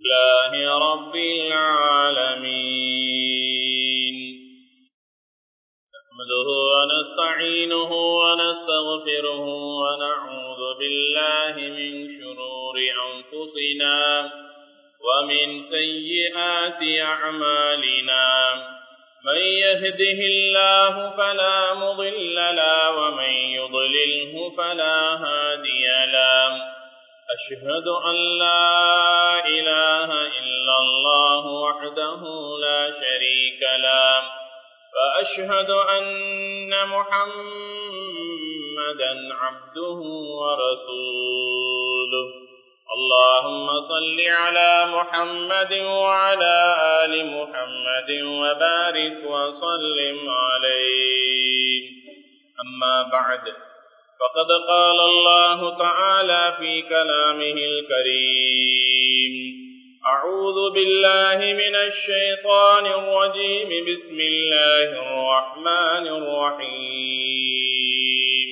لله رب العالمين نحمده ونستعينه ونستغفره ونعوذ بالله من شرور أنفسنا ومن سيئات أعمالنا من يهده الله فلا مضل له ومن يضلله فلا هادي له أشهد أن لا إله إلا الله وحده لا شريك له وأشهد أن محمدا عبده ورسوله اللهم صل على محمد وعلى آل محمد وبارك وسلم عليه أما بعد فقد قال الله تعالى في كلامه الكريم أعوذ بالله من الشيطان الرجيم بسم الله الرحمن الرحيم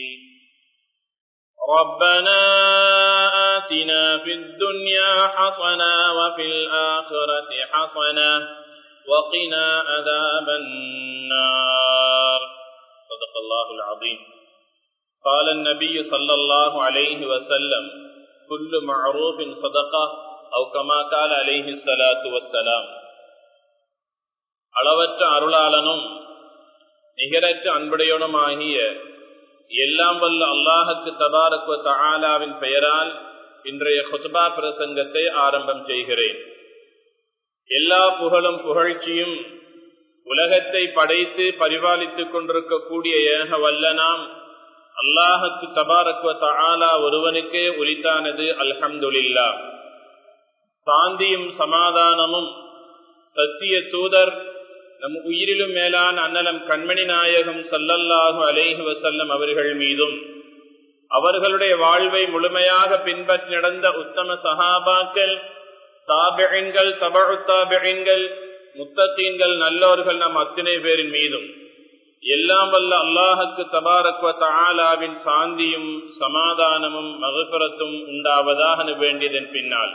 ربنا آتنا في الدنيا حسنة وفي الآخرة حسنة وقنا عذاب النار صدق الله العظيم قال النبي صلى الله عليه وسلم كل معروف صدقة أو كما قال عليه الصلاة والسلام அளவற்ற அருளாளனும் நிகரற்ற அன்புடையனுமாகிய எல்லாம் வல்ல அல்லாஹுக்கு தபாரக்குவ தஆலாவின் பெயரால் இன்றைய ஹுத்பா பிரசங்கத்தை ஆரம்பம் செய்கிறேன் எல்லா புகழும் புகழ்ச்சியும் உலகத்தை படைத்து பரிபாலித்துக் கொண்டிருக்கக்கூடிய ஏக வல்லனாம் அல்லாஹுக்கு தபாரக்குவ தஆலா ஒருவனுக்கே உரித்தானது அல்ஹம்துலில்லா சாந்தியும் சமாதானமும் சத்திய தூதர் நம் உயிரிலும் மேலான அன்னலம் கண்மணி நாயகம் சல்லல்லாஹு அலேஹி வசல்லம் அவர்கள் மீதும் அவர்களுடைய வாழ்வை முழுமையாக பின்பற்றி நடந்த உத்தம சஹாபாக்கள் தாபியன்கள் தபழு தாபியன்கள் முத்தத்தீன்கள் நல்லோர்கள் நம் அத்தனை பேரின் மீதும் எல்லாம் வல்ல அல்லாஹுக்கு தபாரக்வ தாலாவின் சாந்தியும் சமாதானமும் மகபுரத்தும் உண்டாவதாக வேண்டியதன் பின்னால்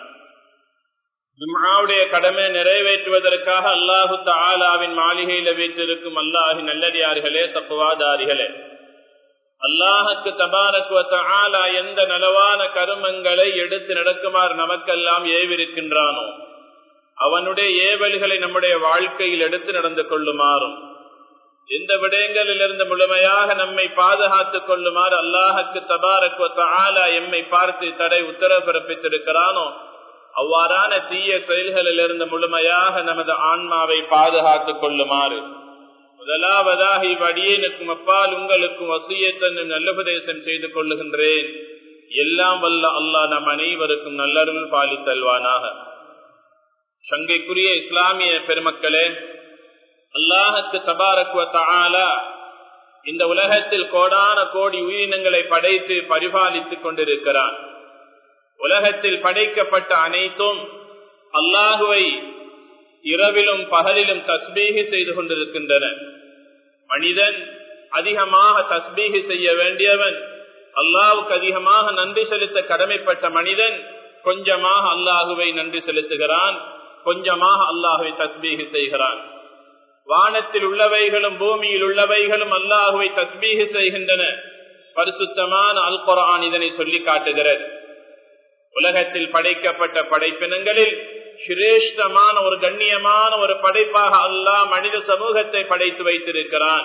ஜும்ஆவுடைய கடமை நிறைவேற்றுவதற்காக அல்லாஹு தாலாவின் மாளிகையில வீற்றிருக்கும் அல்லாஹி நல்லடியார்களே தப்புவாதாரிகளே அல்லாஹுக்கு தபாரக்குவ தாலா எந்த நலவான கருமங்களை எடுத்து நடக்குமாறு நமக்கெல்லாம் ஏவிருக்கின்றானோ அவனுடைய ஏவல்களை நம்முடைய வாழ்க்கையில் எடுத்து நடந்து கொள்ளுமாறும் எந்த விடயங்களிலிருந்து முழுமையாக நம்மை பாதுகாத்துக் கொள்ளுமாறு அல்லாஹுக்கு தபாரக்குவ தாலா எம்மை பார்த்து தடை உத்தரவு பிறப்பித்திருக்கிறானோ அவ்வாறான தீய செயல்களிலிருந்து முழுமையாக நமது ஆன்மாவை பாதுகாத்துக் கொள்ளுமாறு முதலாவதாக இவ்வடியேனுக்கும் அப்பால் உங்களுக்கும் வசியத்தன்னு நல்லுபதேசம் செய்து கொள்ளுகின்றேன் எல்லாம் வல்ல அல்லாஹ் நம் அனைவருக்கும் நல்லருள் பாலித்தல்வானாக சங்கைக்குரிய இஸ்லாமிய பெருமக்களே அல்லாஹத்து தபாரக்குவ தாலா இந்த உலகத்தில் கோடான கோடி உயிரினங்களை படைத்து பரிபாலித்துக் கொண்டிருக்கிறான் உலகத்தில் படைக்கப்பட்ட அனைத்தும் அல்லாஹுவை இரவிலும் பகலிலும் தஸ்பீகி செய்து கொண்டிருக்கின்றன மனிதன் அதிகமாக தஸ்பீகி செய்ய வேண்டியவன் அல்லாவுக்கு அதிகமாக நன்றி செலுத்த கடமைப்பட்ட மனிதன் கொஞ்சமாக அல்லாஹுவை நன்றி செலுத்துகிறான் கொஞ்சமாக அல்லாஹுவை தஸ்பீகி செய்கிறான் வானத்தில் உள்ளவைகளும் பூமியில் உள்ளவைகளும் அல்லாஹுவை தஸ்பீகி செய்கின்றன பரிசுத்தமான அல் குரான் இதனை சொல்லி காட்டுகிறது உலகத்தில் படைக்கப்பட்ட படைப்பினங்களில் சிரேஷ்டமான ஒரு கண்ணியமான ஒரு படைப்பாக அல்லாஹ் மனித சமூகத்தை படைத்து வைத்திருக்கிறான்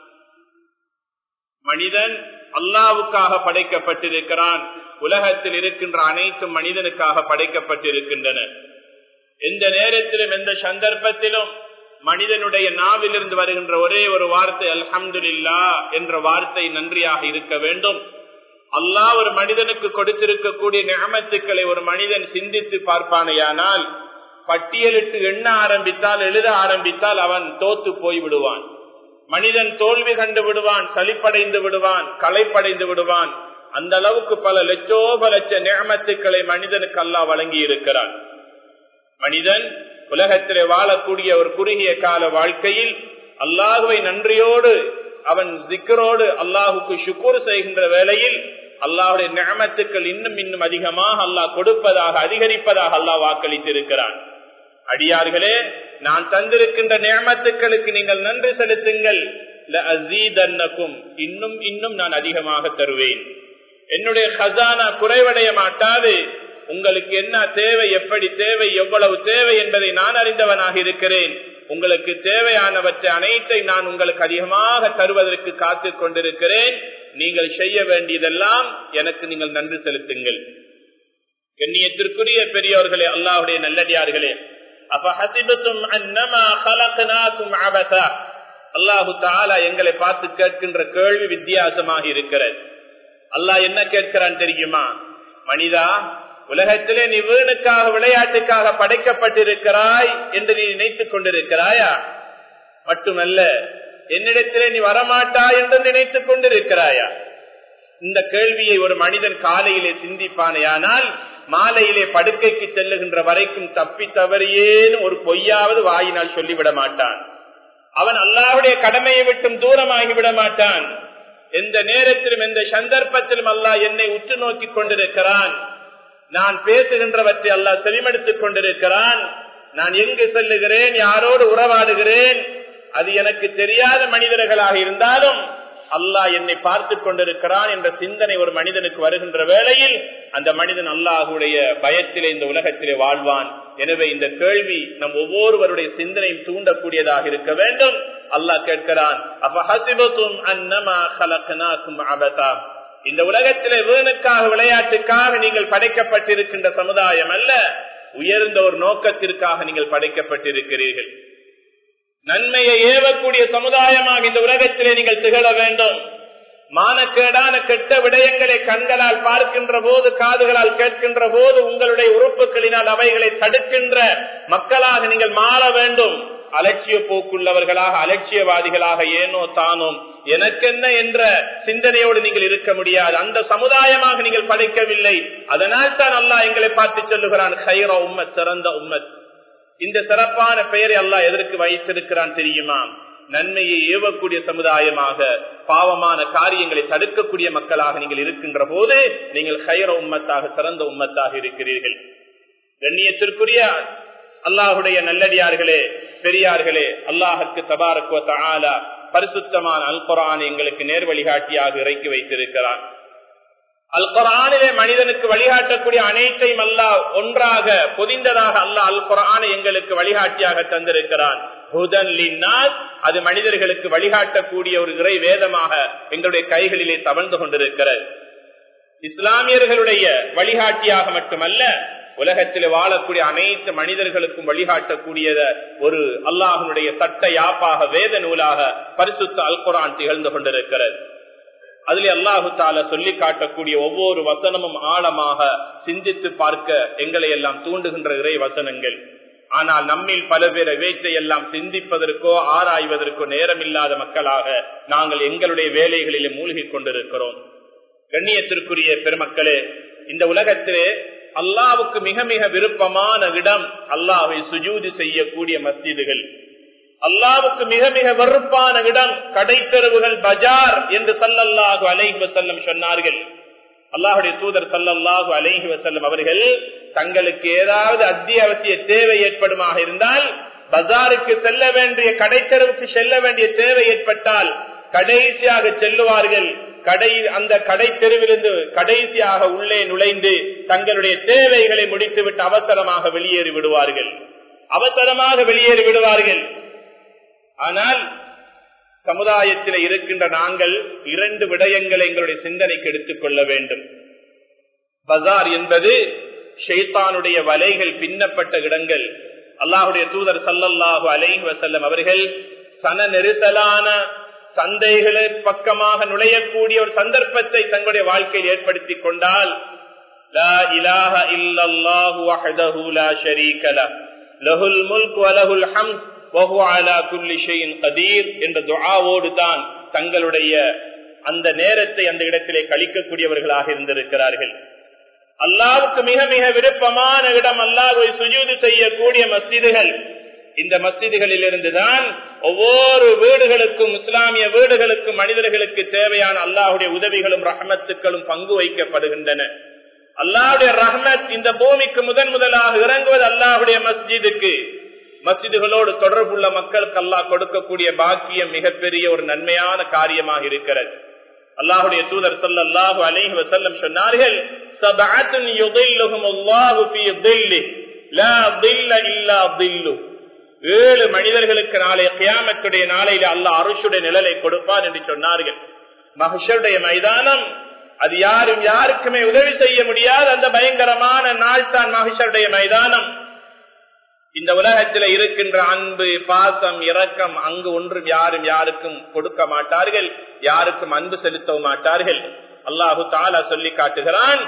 மனிதன் அல்லாவுக்காக படைக்கப்பட்டிருக்கிறான் உலகத்தில் இருக்கின்ற அனைத்தும் மனிதனுக்காக படைக்கப்பட்டிருக்கின்றன எந்த நேரத்திலும் எந்த சந்தர்ப்பத்திலும் மனிதனுடைய நாவிலிருந்து வருகின்ற ஒரே ஒரு வார்த்தை அல்ஹம்துல்லா என்ற வார்த்தை நன்றியாக இருக்க வேண்டும் அல்லாஹ் ஒரு மனிதனுக்கு கொடுத்திருக்கக்கூடிய நியமத்துக்களை ஒரு மனிதன் சிந்தித்து பார்ப்பானையானால் பட்டியலிட்டு எண்ண ஆரம்பித்தால் எழுத ஆரம்பித்தால் அவன் தோத்து போய் விடுவான் மனிதன் தோல்வி கண்டு விடுவான் சலிப்படைந்து விடுவான் களைப்படைந்து விடுவான் அந்த அளவுக்கு பல லட்சோப லட்ச நியமத்துக்களை மனிதனுக்கு அல்லா வழங்கி இருக்கிறான் மனிதன் உலகத்திலே வாழக்கூடிய ஒரு குறுகிய கால வாழ்க்கையில் அல்லாஹுவை நன்றியோடு அவன் சிக்கரோடு அல்லாஹுக்கு சுக்கூர் செய்கின்ற வேளையில் அல்லாஹுடைய நியமத்துக்கள் இன்னும் இன்னும் அதிகமாக அல்லாஹ் கொடுப்பதாக அதிகரிப்பதாக அல்லாஹ் வாக்களித்திருக்கிறான் அடியார்களே நான் தந்திருக்கின்ற நியமத்துக்களுக்கு நீங்கள் நன்றி செலுத்துங்கள் இன்னும் இன்னும் நான் அதிகமாக தருவேன் என்னுடைய ஹசானா குறைவடைய மாட்டாது உங்களுக்கு என்ன தேவை எப்படி தேவை எவ்வளவு தேவை என்பதை நான் அறிந்தவனாக இருக்கிறேன் உங்களுக்கு தேவையானவற்றை அனைத்தை நான் உங்களுக்கு அதிகமாக தருவதற்கு காத்து கொண்டிருக்கிறேன் நீங்கள் செய்ய வேண்டியதெல்லாம் எனக்கு நீங்கள் நன்றி செலுத்துங்கள் கண்ணியத்திற்குரிய பெரியோர்களே அல்லாஹுடைய நல்லடியார்களே அப்ப ஹசிபத்தும் அன்னமா கலக்கனாக்கும் ஆபத்தா அல்லாஹு தாலா எங்களை பார்த்து கேட்கின்ற கேள்வி வித்தியாசமாக இருக்கிறது அல்லாஹ் என்ன கேட்கிறான் தெரியுமா மனிதா உலகத்திலே நீ வீணுக்காக விளையாட்டுக்காக படைக்கப்பட்டிருக்கிறாய் என்று நீ நினைத்துக் கொண்டிருக்கிறாயா மட்டுமல்ல என்னிடத்திலே நீ வரமாட்டாய் என்று நினைத்துக் கொண்டிருக்கிறாயா இந்த கேள்வியை ஒரு மனிதன் காலையிலே சிந்திப்பானேயானால் மாலையிலே படுக்கைக்கு செல்லுகின்ற வரைக்கும் தப்பி தவறியேன்னு ஒரு பொய்யாவது வாயினால் சொல்லிவிட மாட்டான் அவன் அல்லாவுடைய கடமையை விட்டும் தூரமாகி விட மாட்டான் எந்த நேரத்திலும் எந்த சந்தர்ப்பத்திலும் அல்லாஹ் என்னை உற்று நோக்கி கொண்டிருக்கிறான் நான் பேசுகின்றவற்றை அல்லாஹ் செவிமடுத்துக் கொண்டிருக்கிறான் நான் எங்கு செல்லுகிறேன் யாரோடு உறவாடுகிறேன் அது எனக்கு தெரியாத மனிதர்களாக இருந்தாலும் அல்லாஹ் என்னை பார்த்து கொண்டிருக்கிறான் என்ற சிந்தனை ஒரு மனிதனுக்கு வருகின்ற வேளையில் அந்த மனிதன் அல்லாஹுடைய பயத்திலே இந்த உலகத்திலே வாழ்வான் எனவே இந்த கேள்வி நம் ஒவ்வொருவருடைய சிந்தனையும் தூண்டக்கூடியதாக இருக்க வேண்டும் அல்லாஹ் கேட்கிறான் அப்ப ஹசிபத்தும் அன்னமா கலக்கனாக்கும் அபதா இந்த உலகத்திலே வீணுக்காக விளையாட்டுக்காக நீங்கள் படைக்கப்பட்டிருக்கின்ற சமுதாயம் அல்ல உயர்ந்த ஒரு நோக்கத்திற்காக நீங்கள் படைக்கப்பட்டிருக்கிறீர்கள் நன்மையை ஏவக்கூடிய சமுதாயமாக இந்த உலகத்திலே நீங்கள் திகழ வேண்டும் மானக்கேடான கெட்ட விடயங்களை கண்களால் பார்க்கின்ற போது காதுகளால் கேட்கின்ற போது உங்களுடைய உறுப்புகளினால் அவைகளை தடுக்கின்ற மக்களாக நீங்கள் மாற வேண்டும் அலட்சிய போக்குள்ளவர்களாக அலட்சியவாதிகளாக ஏனோ தானோம் எனக்கென்ன என்ற சிந்தனையோடு நீங்கள் இருக்க முடியாது அந்த சமுதாயமாக நீங்கள் படைக்கவில்லை அதனால் தான் அல்லாஹ் எங்களை பார்த்து சொல்லுகிறான் ஹைரா உம்மத் சிறந்த உம்மத் இந்த சிறப்பான பெயரை அல்லாஹ் எதற்கு வைத்திருக்கிறான் தெரியுமா நன்மையை ஏவக்கூடிய சமுதாயமாக பாவமான காரியங்களை தடுக்கக்கூடிய மக்களாக நீங்கள் இருக்கின்ற போது நீங்கள் ஹைர உம்மத்தாக சிறந்த உம்மத்தாக இருக்கிறீர்கள் கண்ணியத்திற்குரிய அல்லாஹுடைய நல்லடியார்களே பெரியார்களே அல்லாஹுக்கு தபாரக்குவ தாலா பரிசுத்தமான அல் குரான் எங்களுக்கு நேர் வழிகாட்டியாக இறக்கி வைத்திருக்கிறான் அல் குரானிலே மனிதனுக்கு வழிகாட்டக்கூடிய அனைத்தையும் அல்லாஹ் ஒன்றாக பொதிந்ததாக அல்லாஹ் அல் குரானை எங்களுக்கு வழிகாட்டியாக தந்திருக்கிறான் அது மனிதர்களுக்கு வழிகாட்டக்கூடிய ஒரு இறை வேதமாக எங்களுடைய கைகளிலே தவழ்ந்து கொண்டிருக்கிறது இஸ்லாமியர்களுடைய வழிகாட்டியாக மட்டுமல்ல உலகத்தில் வாழக்கூடிய அனைத்து மனிதர்களுக்கும் வழிகாட்டக்கூடியத ஒரு அல்லாஹனுடைய சட்ட யாப்பாக வேத நூலாக பரிசுத்த அல் குரான் திகழ்ந்து கொண்டிருக்கிறது அதில் அல்லாஹு தால சொல்லி காட்டக்கூடிய ஒவ்வொரு வசனமும் ஆழமாக சிந்தித்து பார்க்க எங்களை எல்லாம் தூண்டுகின்ற இறை வசனங்கள் ஆனால் நம்மில் பல பேர் இவைத்தை எல்லாம் சிந்திப்பதற்கோ ஆராய்வதற்கோ நேரமில்லாத மக்களாக நாங்கள் எங்களுடைய வேலைகளிலே மூழ்கி கொண்டிருக்கிறோம் கண்ணியத்திற்குரிய பெருமக்களே இந்த உலகத்திலே அல்லாவுக்கு மிக மிக விருப்பமான இடம் அல்லாவை சுஜூதி செய்யக்கூடிய மஸ்ஜிதுகள் அல்லாவுக்கு மிக மிக வெறுப்பான இடம் கடைத்தெருவுகள் பஜார் என்று சல்லல்லாஹு அலைஹி வசல்லம் சொன்னார்கள் அல்லாஹுடைய தூதர் சல்லல்லாஹு அலைஹி வசல்லம் அவர்கள் தங்களுக்கு ஏதாவது அத்தியாவசிய தேவை ஏற்படுமாக இருந்தால் பஜாருக்கு செல்ல வேண்டிய கடைத்தெருவுக்கு செல்ல வேண்டிய தேவை ஏற்பட்டால் கடைசியாக செல்லுவார்கள் கடை அந்த கடை தெருவிலிருந்து கடைசியாக உள்ளே நுழைந்து தங்களுடைய தேவைகளை முடித்துவிட்டு அவசரமாக வெளியேறி விடுவார்கள் அவசரமாக வெளியேறி விடுவார்கள் ஆனால் சமுதாயத்தில் இருக்கின்ற நாங்கள் இரண்டு விடயங்களை எங்களுடைய சிந்தனைக்கு எடுத்துக் கொள்ள வேண்டும் பஜார் என்பது ஷெய்தானுடைய வலைகள் பின்னப்பட்ட இடங்கள் அல்லாஹுடைய தூதர் சல்லல்லாஹு அலைஹி வசல்லம் அவர்கள் சன நெரிசலான சந்தைகளை பக்கமாக நுழையக்கூடிய ஒரு சந்தர்ப்பத்தை தங்களுடைய வாழ்க்கையில் ஏற்படுத்தி கொண்டால் லா இலாஹ இல்லல்லாஹு வஹ்தஹு லா ஷரீக லஹ் லஹுல் முல்க் வ லஹுல் ஹம்த் என்ற துஆவோடு தான் தங்களுடைய அந்த நேரத்தை அந்த இடத்திலே கழிக்கக்கூடியவர்களாக இருந்திருக்கிறார்கள் அல்லாவுக்கு மிக மிக விருப்பமான இடம் அல்லாஹை சுஜூது செய்யக்கூடிய மஸ்ஜிதுகள் இந்த மசிதிகளில் இருந்துதான் ஒவ்வொரு வீடுகளுக்கும் இஸ்லாமிய வீடுகளுக்கும் மனிதர்களுக்கு தேவையான அல்லாஹுடைய உதவிகளும் ரஹமத்துக்களும் பங்கு வைக்கப்படுகின்றன அல்லாஹுடைய ரஹமத் இந்த பூமிக்கு முதன் முதலாக இறங்குவது அல்லாஹுடைய மஸ்ஜிதுக்கு மஸ்ஜிதுகளோடு தொடர்புள்ள மக்களுக்கு அல்லாஹ் கொடுக்கக்கூடிய பாக்கியம் மிகப்பெரிய ஒரு நன்மையான காரியமாக இருக்கிறது அல்லாஹுடைய தூதர் சொல்லல்லாஹு அலைஹி வஸல்லம் சொன்னார்கள் சபஅத்துன் யுதில்லுஹும் அல்லாஹு ஃபீ தில்லி லா தில்ல இல்லா தில்லு ஏழு மனிதர்களுக்கு நாளை கியாமத்துடைய நாளையில அல்லாஹ் அருஷுடைய நிழலை கொடுப்பான் என்று சொன்னார்கள் மகிஷருடைய மைதானம் அது யாரும் யாருக்குமே உதவி செய்ய முடியாத அந்த பயங்கரமான நாள் தான் மகிஷருடைய மைதானம் இந்த உலகத்தில் இருக்கின்ற அன்பு பாசம் இரக்கம் அங்கு ஒன்றும் யாரும் யாருக்கும் கொடுக்க மாட்டார்கள் யாருக்கும் அன்பு செலுத்தவும் மாட்டார்கள் அல்லாஹு தாலா சொல்லி காட்டுகிறான்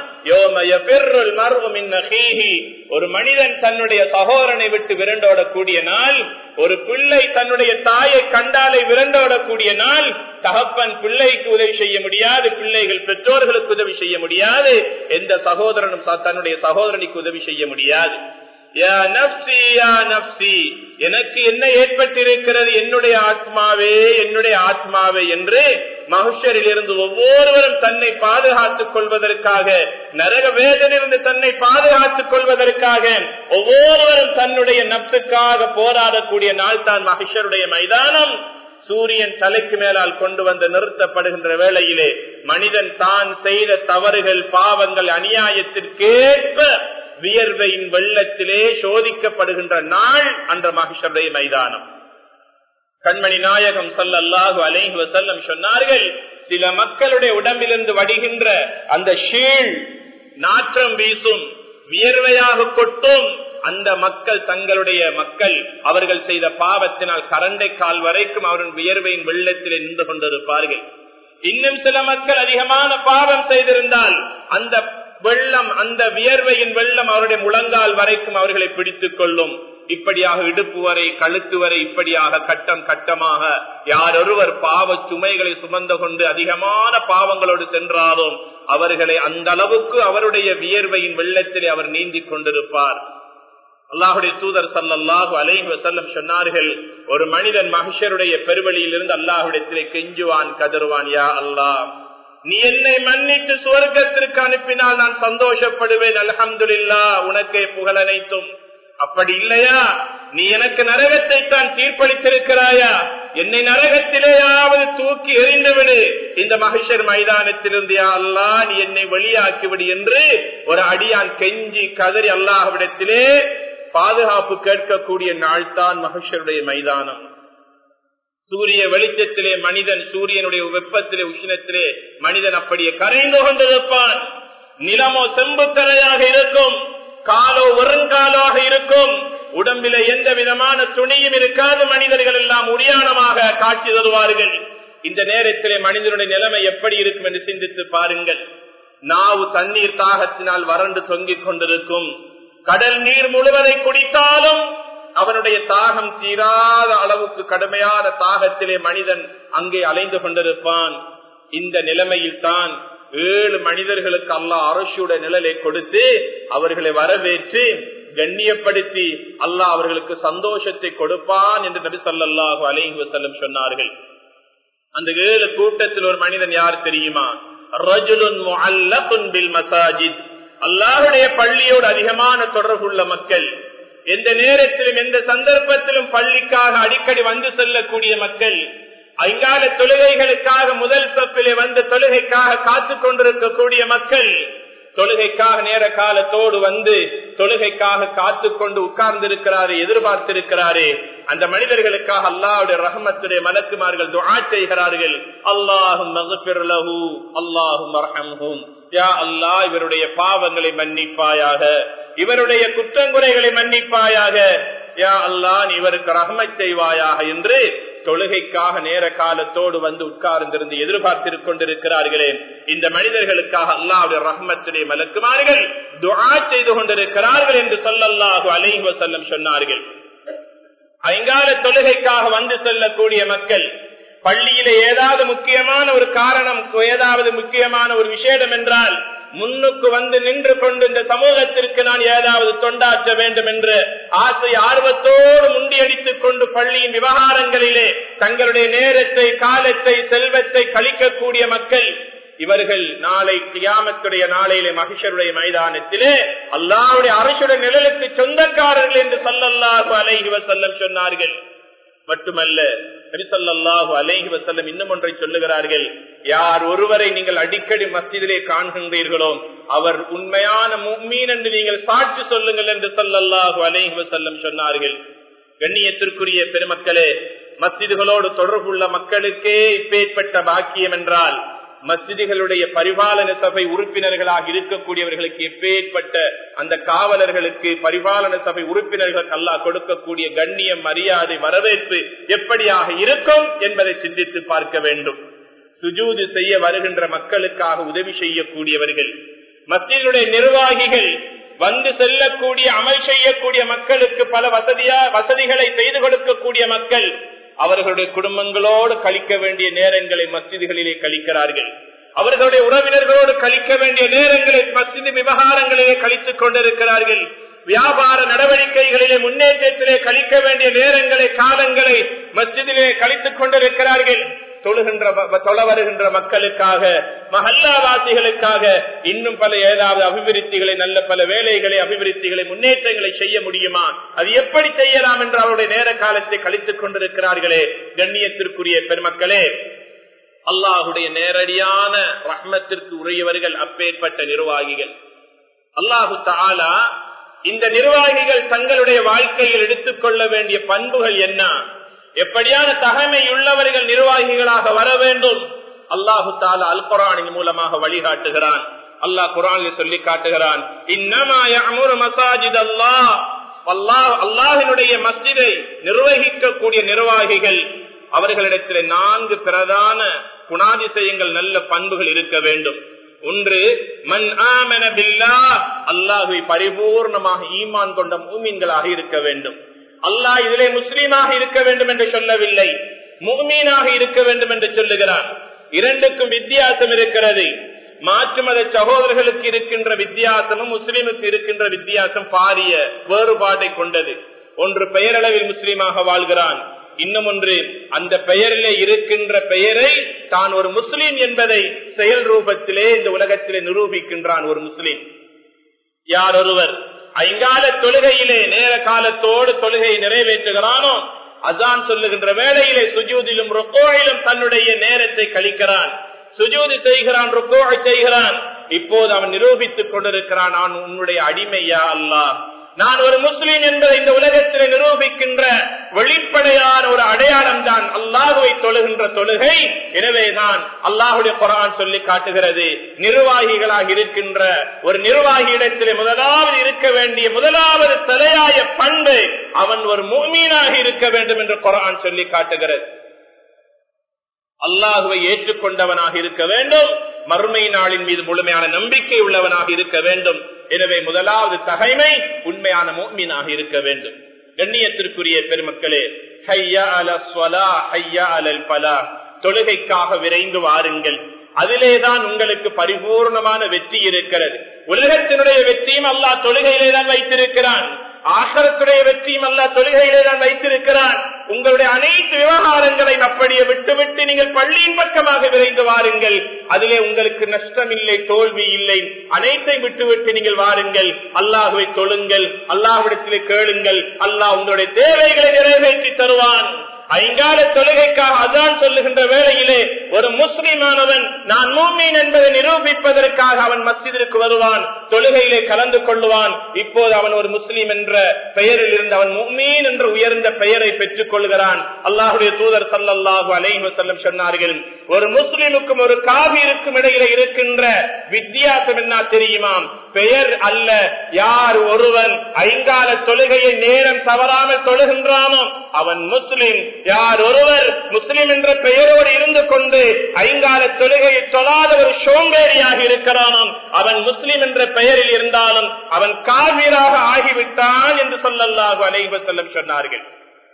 ஒரு மனிதன் தன்னுடைய சகோதரனை விட்டு விரண்டோடக்கூடிய நாள் ஒரு பிள்ளை தன்னுடைய தாயை கண்டாலை விரண்டோடக்கூடிய நாள் தகப்பன் பிள்ளைக்கு உதவி செய்ய முடியாது பிள்ளைகள் பெற்றோர்களுக்கு உதவி செய்ய முடியாது எந்த சகோதரனும் தன்னுடைய சகோதரனுக்கு உதவி செய்ய முடியாது எனக்கு என்ன ஏற்பட்டிருக்கிறது என்னுடைய ஆத்மாவே என்னுடைய ஆத்மாவே என்று மகுஷரில் இருந்து ஒவ்வொருவரும் தன்னை பாதுகாத்துக் கொள்வதற்காக நரக வேதனிலிருந்து தன்னை பாதுகாத்துக் கொள்வதற்காக ஒவ்வொருவரும் தன்னுடைய நப்சுக்காக போராடக்கூடிய நாள் தான் மகிஷருடைய மைதானம் சூரியன் தலைக்கு மேலால் கொண்டு வந்து நிறுத்தப்படுகின்ற வேளையிலே மனிதன் தான் செய்த தவறுகள் பாவங்கள் அநியாயத்திற்கேற்ப வியர்வையின் வெள்ளத்திலே சோதிக்கப்படுகின்ற நாள் அன்ற மகிஷருடைய மைதானம் கண்மணி நாயகம் சல்லல்லாஹு அலைஹி வசல்லம் சொன்னார்கள் சில மக்களுடைய உடம்பிலிருந்து வடிகின்ற அந்த ஷீழ் நாற்றம் வீசும் வியர்வையாக கொட்டும் அந்த மக்கள் தங்களுடைய மக்கள் அவர்கள் செய்த பாவத்தினால் கரண்டை கால் வரைக்கும் அவர்கள் வியர்வையின் வெள்ளத்திலே நின்று கொண்டிருப்பார்கள் இன்னும் சில மக்கள் அதிகமான பாவம் செய்திருந்தால் அந்த வெள்ளம் அந்த வியர்வையின் வெள்ளம் அவருடைய முழங்கால் வரைக்கும் அவர்களை பிடித்துக் கொள்ளும் இப்படியாக இடுப்பு வரை கழுத்து வரை இப்படியாக கட்டம் கட்டமாக யாரொருவர் பாவ சுமைகளை சுமந்து கொண்டு அதிகமான பாவங்களோடு சென்றாலும் அவர்களை அந்த அளவுக்கு அவருடைய வியர்வையின் வெள்ளத்திலே அவர் நீந்திக் கொண்டிருப்பார் அல்லாஹுடைய தூதர் சல்லாஹு அலைஹி வசல்லம் சொன்னார்கள் ஒரு மனிதன் மகிஷருடைய பெருவழியில் இருந்து அல்லாஹுடத்திலே கெஞ்சுவான் கதறுவான் யா அல்லாஹ் நீ என்னை மன்னித்து சுவர்க்கத்திற்கு அனுப்பினால் நான் சந்தோஷப்படுவேன் அலமதுல்லா உனக்கே புகழ் அனைத்தும் அப்படி இல்லையா நீ எனக்கு நரகத்தை தான் தீர்ப்பளித்திருக்கிறாயா என்னை நரகத்திலேயாவது தூக்கி எறிந்துவிடு இந்த மகிஷர் மைதானத்திலிருந்து அல்லா நீ என்னை வெளியாக்கிவிடு என்று ஒரு அடியான் கெஞ்சி கதறி அல்லாஹ்விடத்திலே பாதுகாப்பு கேட்கக்கூடிய நாள் தான் மகிஷருடைய மைதானம் சூரிய வெளிச்சத்திலே மனிதன் சூரியனுடைய வெப்பத்திலே உஷ்ணத்திலே மனிதன் அப்படியே கரைந்து கொண்டிருப்பான் நிலமோ செம்புக்கரையாக இருக்கும் காலோ வருங்காலாக இருக்கும் உடம்பில எந்த விதமான துணியும் இருக்காது மனிதர்கள் எல்லாம் உரியானமாக காட்சி தருவார்கள் இந்த நேரத்திலே மனிதனுடைய நிலைமை எப்படி இருக்கும் என்று சிந்தித்து பாருங்கள் நாவு தண்ணீர் தாகத்தினால் வறண்டு தொங்கிக் கொண்டிருக்கும் கடல் நீர் முழுவதை குடித்தாலும் அவனுடைய தாகம் தீராத அளவுக்கு கடுமையான தாகத்திலே மனிதன் அங்கே அலைந்து கொண்டிருப்பான் இந்த நிலைமையில் தான் ஏழு மனிதர்களுக்கு அல்லாஹ் அரசுடைய நிழலை கொடுத்து அவர்களை வரவேற்று கண்ணியப்படுத்தி அல்லாஹ் அவர்களுக்கு சந்தோஷத்தை கொடுப்பான் என்று நபி சொல்லாஹு அலைஹி வசல்லம் சொன்னார்கள் அந்த ஏழு கூட்டத்தில் ஒரு மனிதன் யார் தெரியுமா மசாஜித் அல்லாஹுடைய பள்ளியோடு அதிகமான தொடர்புள்ள மக்கள் எந்த நேரத்திலும் எந்த சந்தர்ப்பத்திலும் பள்ளிக்காக அடிக்கடி வந்து செல்லக்கூடிய மக்கள் ஐங்கால தொழுகைகளுக்காக முதல் சொப்பிலே வந்து தொழுகைக்காக காத்து கொண்டிருக்கக்கூடிய மக்கள் தொழுகைக்காக நேர காலத்தோடு வந்து தொழுகைக்காக காத்து கொண்டு உட்கார்ந்து இருக்கிறாரே எதிர்பார்த்திருக்கிறாரே அந்த மனிதர்களுக்காக அல்லாவுடைய ரஹமத்துடைய மலக்குமார்கள் துஆ செய்கிறார்கள் அல்லாஹும் அல்லாஹும் யா அல்லாஹ் இவருடைய பாவங்களை மன்னிப்பாயாக இவருடைய குற்றங்குறைகளை மன்னிப்பாயாக யா அல்லாஹ் நீ இவருக்கு ரஹமத் செய்வாயாக என்று தொழுகைக்காக நேர காலத்தோடு வந்து உட்கார்ந்திருந்து எதிர்பார்த்திருக் கொண்டிருக்கிறார்களே இந்த மனிதர்களுக்காக அல்லாவுடைய ரஹமத்துடைய மலக்குமார்கள் துஆ செய்து கொண்டிருக்கிறார்கள் என்று சொல்லல்லாஹு அலைஹி வஸல்லம் சொன்னார்கள் ஐங்கால தொழுகைக்காக வந்து செல்லக்கூடிய மக்கள் பள்ளியில ஏதாவது முக்கியமான ஒரு காரணம் ஏதாவது முக்கியமான ஒரு விஷயம் என்றால் முன்னுக்கு வந்து நின்று கொண்டு இந்த சமூகத்திற்கு நான் ஏதாவது தொண்டாற்ற வேண்டும் என்று ஆசை ஆர்வத்தோடு முண்டியடித்துக் கொண்டு பள்ளியின் விவகாரங்களிலே தங்களுடைய நேரத்தை காலத்தை செல்வத்தை கழிக்கக்கூடிய மக்கள் இவர்கள் நாளை கியாமத்துடைய நாளையிலே மகிஷருடைய மைதானத்திலே அல்லாவுடைய அரசுடைய நிழலுக்கு சொந்தக்காரர்கள் என்று சல்லல்லாஹு அலைஹி வசல்லம் சொன்னார்கள் மட்டுமல்ல நபிசல்லாஹு அலைஹி வசல்லம் இன்னும் ஒன்றை சொல்லுகிறார்கள் யார் ஒருவரை நீங்கள் அடிக்கடி மஸ்ஜிதிலே காண்கின்றீர்களோ அவர் உண்மையான மும்மீன் என்று நீங்கள் சாட்சி சொல்லுங்கள் என்று சல்லல்லாஹு அலைஹி வசல்லம் சொன்னார்கள் கண்ணியத்திற்குரிய பெருமக்களே மஸ்ஜிதுகளோடு தொடர்புள்ள மக்களுக்கே இப்பேற்பட்ட பாக்கியம் என்றால் மசிதிகளுடைய பரிபாலன சபை உறுப்பினர்களாக இருக்கக்கூடியவர்களுக்கு எப்பேற்பட்ட அந்த காவலர்களுக்கு பரிபாலன சபை உறுப்பினர்களுக்கு அல்லா கொடுக்கக்கூடிய கண்ணியம் மரியாதை வரவேற்பு எப்படியாக இருக்கும் என்பதை சிந்தித்து பார்க்க வேண்டும் சுஜூது செய்ய வருகின்ற மக்களுக்காக உதவி செய்யக்கூடியவர்கள் மத்தியினுடைய நிர்வாகிகள் வந்து செல்லக்கூடிய அமல் செய்யக்கூடிய மக்களுக்கு பல வசதியா வசதிகளை செய்து கொடுக்கக்கூடிய மக்கள் அவர்களுடைய குடும்பங்களோடு கழிக்க வேண்டிய நேரங்களை மசிதிகளிலே கழிக்கிறார்கள் அவர்களுடைய உறவினர்களோடு கழிக்க வேண்டிய நேரங்களை மசிதி விவகாரங்களிலே கழித்துக் கொண்டிருக்கிறார்கள் வியாபார நடவடிக்கைகளிலே முன்னேற்றத்திலே கழிக்க வேண்டிய நேரங்களை காலங்களை மஸ்ஜிதிலே கழித்துக் கொண்டிருக்கிறார்கள் தொழுகின்ற தொழ வருகின்ற மக்களுக்காக மஹல்லாவாசிகளுக்காக இன்னும் பல ஏதாவது அபிவிருத்திகளை நல்ல பல வேலைகளை அபிவிருத்திகளை முன்னேற்றங்களை செய்ய முடியுமா அது எப்படி செய்யலாம் என்று அவருடைய நேர காலத்தை கழித்துக் கொண்டிருக்கிறார்களே கண்ணியத்திற்குரிய பெருமக்களே அல்லாஹுடைய நேரடியான ரஹ்மத்திற்கு உரியவர்கள் அப்பேற்பட்ட நிர்வாகிகள் அல்லாஹு தாலா இந்த நிர்வாகிகள் தங்களுடைய வாழ்க்கையில் எடுத்துக்கொள்ள வேண்டிய பண்புகள் என்ன எப்படியான தகமை உள்ளவர்கள் நிர்வாகிகளாக வர வேண்டும் அல்லாஹு தாலா அல் குரானின் மூலமாக வழிகாட்டுகிறான் அல்லாஹ் குரானில் சொல்லி காட்டுகிறான் அல்லாஹினுடைய மஸ்ஜிதை நிர்வகிக்கக்கூடிய நிர்வாகிகள் அவர்களிடத்தில் நான்கு பிரதான குணாதிசயங்கள் நல்ல பண்புகள் இருக்க வேண்டும் ஒன்று மண் ஆமன பில்லா அல்லாஹுவை பரிபூர்ணமாக ஈமான் கொண்ட மூமீன்களாக இருக்க வேண்டும் அல்லாஹ் இதிலே முஸ்லீமாக இருக்க வேண்டும் என்று சொல்லவில்லை முகமீனாக இருக்க வேண்டும் என்று சொல்லுகிறான் இரண்டுக்கும் வித்தியாசம் இருக்கிறது மாற்று மத சகோதரர்களுக்கு இருக்கின்ற வித்தியாசமும் முஸ்லீமுக்கு இருக்கின்ற வித்தியாசம் பாரிய வேறுபாட்டை கொண்டது ஒன்று பெயரளவில் முஸ்லீமாக வாழ்கிறான் இன்னும் ஒன்று அந்த பெயரிலே இருக்கின்ற பெயரை தான் ஒரு முஸ்லீம் என்பதை செயல் ரூபத்திலே இந்த உலகத்திலே நிரூபிக்கின்றான் ஒரு முஸ்லீம் யார் ஒருவர் ஐங்கால தொழுகையிலே நேர காலத்தோடு தொழுகையை நிறைவேற்றுகிறானோ அதான் சொல்லுகின்ற வேளையிலே சுஜூதிலும் ருக்கோயிலும் தன்னுடைய நேரத்தை கழிக்கிறான் சுஜூதி செய்கிறான் ருக்கோவை செய்கிறான் இப்போது அவன் நிரூபித்துக் கொண்டிருக்கிறான் நான் உன்னுடைய அடிமையா அல்லா நான் ஒரு முஸ்லீம் என்பதை இந்த உலகத்தில் நிரூபிக்கின்ற வெளிப்படையான ஒரு அடையாளம் தான் அல்லாஹுவை தொழுகின்ற தொழுகை எனவேதான் அல்லாஹுடைய குரான் சொல்லி காட்டுகிறது நிர்வாகிகளாக இருக்கின்ற ஒரு நிர்வாகியிடத்திலே முதலாவது இருக்க வேண்டிய முதலாவது தலையாய பண்பு அவன் ஒரு மூமீனாக இருக்க வேண்டும் என்று குரான் சொல்லி காட்டுகிறது அல்லாஹுவை ஏற்றுக்கொண்டவனாக இருக்க வேண்டும் மறுமை நாளின் மீது முழுமையான நம்பிக்கை உள்ளவனாக இருக்க வேண்டும் எனவே முதலாவது தகைமை உண்மையான மோமீனாக இருக்க வேண்டும் கண்ணியத்திற்குரிய பெருமக்களே ஹையா அல ஸ்வலா ஹையா அலல் பலா தொழுகைக்காக விரைந்து வாருங்கள் அதிலேதான் உங்களுக்கு பரிபூர்ணமான வெற்றி இருக்கிறது உலகத்தினுடைய வெற்றியும் அல்லாஹ் தொழுகையிலே தான் வைத்திருக்கிறான் ஆசரத்துடைய வெற்றியும் அல்ல தொழுகையிலே தான் வைத்திருக்கிறான் உங்களுடைய அனைத்து விவகாரங்களையும் அப்படியே விட்டுவிட்டு நீங்கள் பள்ளியின் பக்கமாக விரைந்து வாருங்கள் அதிலே உங்களுக்கு நஷ்டம் இல்லை தோல்வி இல்லை அனைத்தை விட்டுவிட்டு நீங்கள் வாருங்கள் அல்லாஹுவை தொழுங்கள் அல்லாஹ்விடத்திலே கேளுங்கள் அல்லாஹ் உங்களுடைய தேவைகளை நிறைவேற்றி தருவான் ஐங்கால தொழுகைக்காக அதான் சொல்லுகின்ற வேளையிலே ஒரு முஸ்லிமானவன் நான் மூமீன் என்பதை நிரூபிப்பதற்காக அவன் மஸ்ஜிதிற்கு வருவான் தொழுகையிலே கலந்து கொள்ளுவான் இப்போது அவன் ஒரு முஸ்லீம் என்ற பெயரில் இருந்து அவன் மும்மீன் என்ற உயர்ந்த பெயரை பெற்றுக் கொள்கிறான் அல்லாஹுடைய தூதர் சல்லாஹூ அலைஹி செல்லம் சொன்னார்கள் ஒரு முஸ்லிமுக்கும் ஒரு காவிருக்கும் இடையில இருக்கின்ற வித்தியாசம் என்ன தெரியுமாம் பெயர் அல்ல யார் ஒருவன் ஐங்கால தொழுகையை நேரம் தவறாமல் தொழுகின்றானோ அவன் முஸ்லிம் யார் ஒருவர் முஸ்லிம் என்ற பெயரோடு இருந்து கொண்டு ஐங்கால தொழுகையை தொழாத ஒரு சோம்பேறியாக இருக்கிறானோ அவன் முஸ்லிம் என்ற பெயரில் இருந்தாலும் அவன் காவிராக ஆகிவிட்டான் என்று சொல்லல்லாக அனைவ செல்லம் சொன்னார்கள்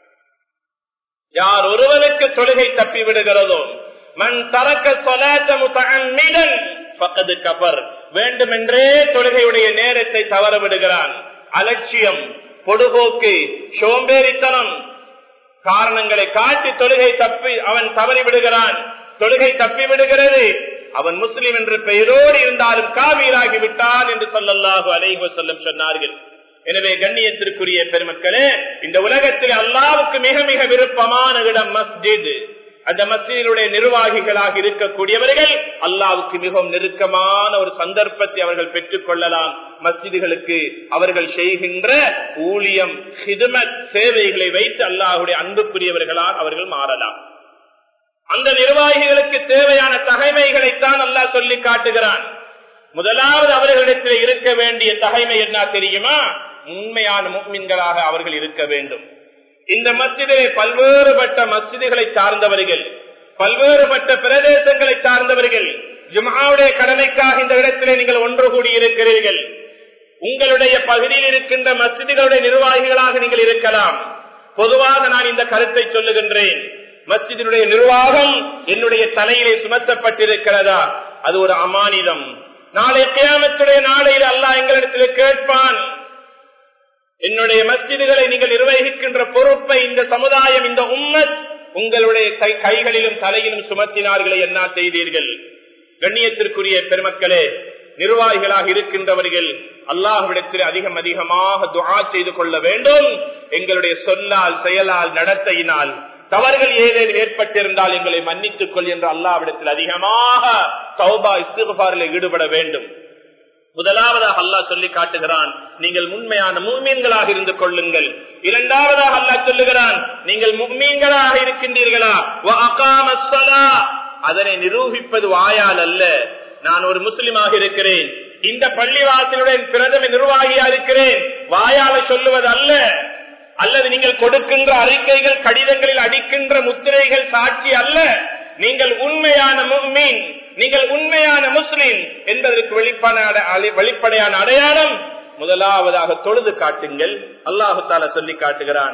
யார் ஒருவனுக்கு தொழுகை தப்பி விடுகிறதோ மண் தரக்க சொலாத்த முத்தமிழன் பக்கது கபர் வேண்டுமென்றே தொழுகையுடைய நேரத்தை தவற விடுகிறான் அலட்சியம் பொடுபோக்கு சோம்பேறித்தனம் காரணங்களை காட்டி தொழுகை தப்பி அவன் தவறி விடுகிறான் தொழுகை தப்பி விடுகிறது அவன் முஸ்லிம் என்ற பெயரோடு இருந்தாலும் காவீராகி விட்டான் என்று சொல்லல்லாஹு அலைஹு செல்லம் சொன்னார்கள் எனவே கண்ணியத்திற்குரிய பெருமக்களே இந்த உலகத்தில் அல்லாவுக்கு மிக மிக விருப்பமான இடம் மஸ்ஜித் அந்த மஸ்ஜிதினுடைய நிர்வாகிகளாக இருக்கக்கூடியவர்கள் அல்லாவுக்கு மிகவும் நெருக்கமான ஒரு சந்தர்ப்பத்தை அவர்கள் பெற்றுக் கொள்ளலாம் மஸ்ஜிதுகளுக்கு அவர்கள் செய்கின்ற ஊழியம் ஹிதுமத் சேவைகளை வைத்து அல்லாஹுடைய அன்புக்குரியவர்களால் அவர்கள் மாறலாம் அந்த நிர்வாகிகளுக்கு தேவையான தகைமைகளைத்தான் அல்லாஹ் சொல்லி காட்டுகிறான் முதலாவது அவர்களிடத்தில் இருக்க வேண்டிய தகைமை என்ன தெரியுமா உண்மையான முக்மின்களாக அவர்கள் இருக்க வேண்டும் இந்த மஸ்ஜிதிலே பல்வேறுபட்ட மஸ்ஜிதுகளை சார்ந்தவர்கள் பல்வேறுபட்ட பிரதேசங்களை சார்ந்தவர்கள் ஜுமாவுடைய கடமைக்காக இந்த இடத்திலே நீங்கள் ஒன்று கூடி இருக்கிறீர்கள் உங்களுடைய பகுதியில் இருக்கின்ற மஸ்ஜிதுகளுடைய நிர்வாகிகளாக நீங்கள் இருக்கலாம் பொதுவாக நான் இந்த கருத்தை சொல்லுகின்றேன் மஸ்ஜிதினுடைய நிர்வாகம் என்னுடைய தலையிலே சுமத்தப்பட்டிருக்கிறதா அது ஒரு அமானிதம் நாளை கியாமத்துடைய நாளையில் அல்லாஹ் எங்களிடத்தில் கேட்பான் என்னுடைய மஸ்ஜிதுகளை நீங்கள் நிர்வகிக்கின்ற பொறுப்பை இந்த சமுதாயம் இந்த உம்மத் உங்களுடைய கைகளிலும் தலையிலும் சுமத்தினார்களே என்ன செய்தீர்கள் கண்ணியத்திற்குரிய பெருமக்களே நிர்வாகிகளாக இருக்கின்றவர்கள் அல்லாஹ்விடத்தில் அதிகம் அதிகமாக துஆ செய்து கொள்ள வேண்டும் எங்களுடைய சொல்லால் செயலால் நடத்தையினால் தவறுகள் ஏதேனும் ஏற்பட்டிருந்தால் எங்களை மன்னித்துக் கொள் என்று அல்லாவிடத்தில் அதிகமாக சௌபா இஸ்திகாரில் ஈடுபட வேண்டும் முதலாவதாக அல்லாஹ் சொல்லி காட்டுகிறான் நீங்கள் உண்மையான மும்மீன்களாக இருந்து கொள்ளுங்கள் இரண்டாவதாக அல்லாஹ் சொல்லுகிறான் நீங்கள் மும்மீன்களாக இருக்கின்றீர்களா அதனை நிரூபிப்பது வாயால் அல்ல நான் ஒரு முஸ்லிமாக இருக்கிறேன் இந்த பள்ளிவாசலுடன் பிரதம நிர்வாகியா இருக்கிறேன் வாயால சொல்லுவது அல்ல அல்லது நீங்கள் கொடுக்கின்ற அறிக்கைகள் கடிதங்களில் அடிக்கின்ற முத்திரைகள் சாட்சி அல்ல நீங்கள் உண்மையான முக்மீன் நீங்கள் உண்மையான முஸ்லிம் என்பதற்கு வெளிப்படையான அடையாளம் முதலாவதாக தொழுது காட்டுங்கள் அல்லாஹு தால சொல்லி காட்டுகிறான்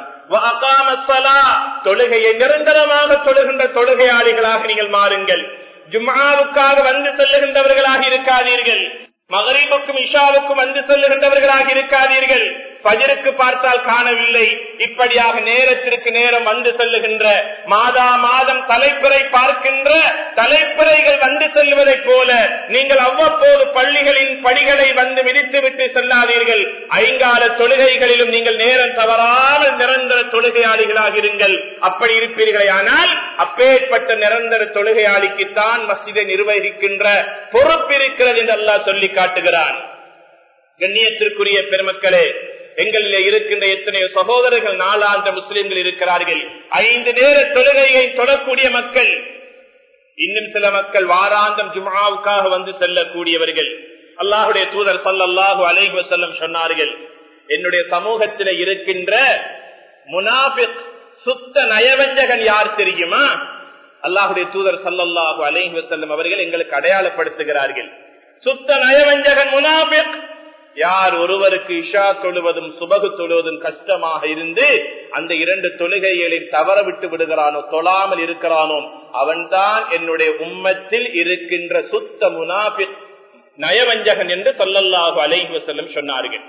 தொழுகையை நிரந்தரமாக தொழுகின்ற தொழுகையாளிகளாக நீங்கள் மாறுங்கள் ஜும்மாவுக்காக வந்து செல்லுகின்றவர்களாக இருக்காதீர்கள் மகரீபுக்கும் இஷாவுக்கும் வந்து செல்லுகின்றவர்களாக இருக்காதீர்கள் பஜருக்கு பார்த்தால் காணவில்லை இப்படியாக நேரத்திற்கு நேரம் வந்து செல்லுகின்ற மாதா மாதம் தலைப்புரை பார்க்கின்ற தலைப்புரைகள் வந்து செல்வதைப் போல நீங்கள் அவ்வப்போது பள்ளிகளின் படிகளை வந்து மிதித்து விட்டு செல்லாதீர்கள் ஐங்கால தொழுகைகளிலும் நீங்கள் நேரம் தவறாமல் நிரந்தர தொழுகையாளிகளாக இருங்கள் அப்படி இருப்பீர்களே ஆனால் அப்பேற்பட்ட நிரந்தர தொழுகையாளிக்குத்தான் மசிதை நிர்வகிக்கின்ற பொறுப்பு இருக்கிறது என்று அல்லாஹ் சொல்லி காட்டுகிறான் கண்ணியத்திற்குரிய பெருமக்களே எங்களில் இருக்கின்ற எத்தனையோ சகோதரர்கள் நாலாந்த முஸ்லிம்கள் இருக்கிறார்கள் ஐந்து நேர தொழுகையை தொடக்கூடிய மக்கள் இன்னும் சில மக்கள் வாராந்தம் ஜுமாவுக்காக வந்து செல்லக்கூடியவர்கள் அல்லாஹுடைய தூதர் சல்லாஹூ அலைஹி வசல்லம் சொன்னார்கள் என்னுடைய சமூகத்தில் இருக்கின்ற முனாபிக் சுத்த நயவஞ்சகன் யார் தெரியுமா அல்லாஹுடைய தூதர் சல்லல்லாஹு அலைஹி வசல்லம் அவர்கள் எங்களுக்கு அடையாளப்படுத்துகிறார்கள் சுத்த நயவஞ்சகன் முனாபிக் யார் ஒருவருக்கு இஷா தொழுவதும் சுபகு தொழுவதும் கஷ்டமாக இருந்து அந்த இரண்டு தொழுகைகளை தவற விட்டு விடுகிறானோ தொழாமல் இருக்கிறானோ அவன்தான் என்னுடைய உம்மத்தில் இருக்கின்ற சுத்த முனாபிக் நயவஞ்சகன் என்று சொல்லல்லாஹு அலைஹி வசல்லம் சொன்னார்கள்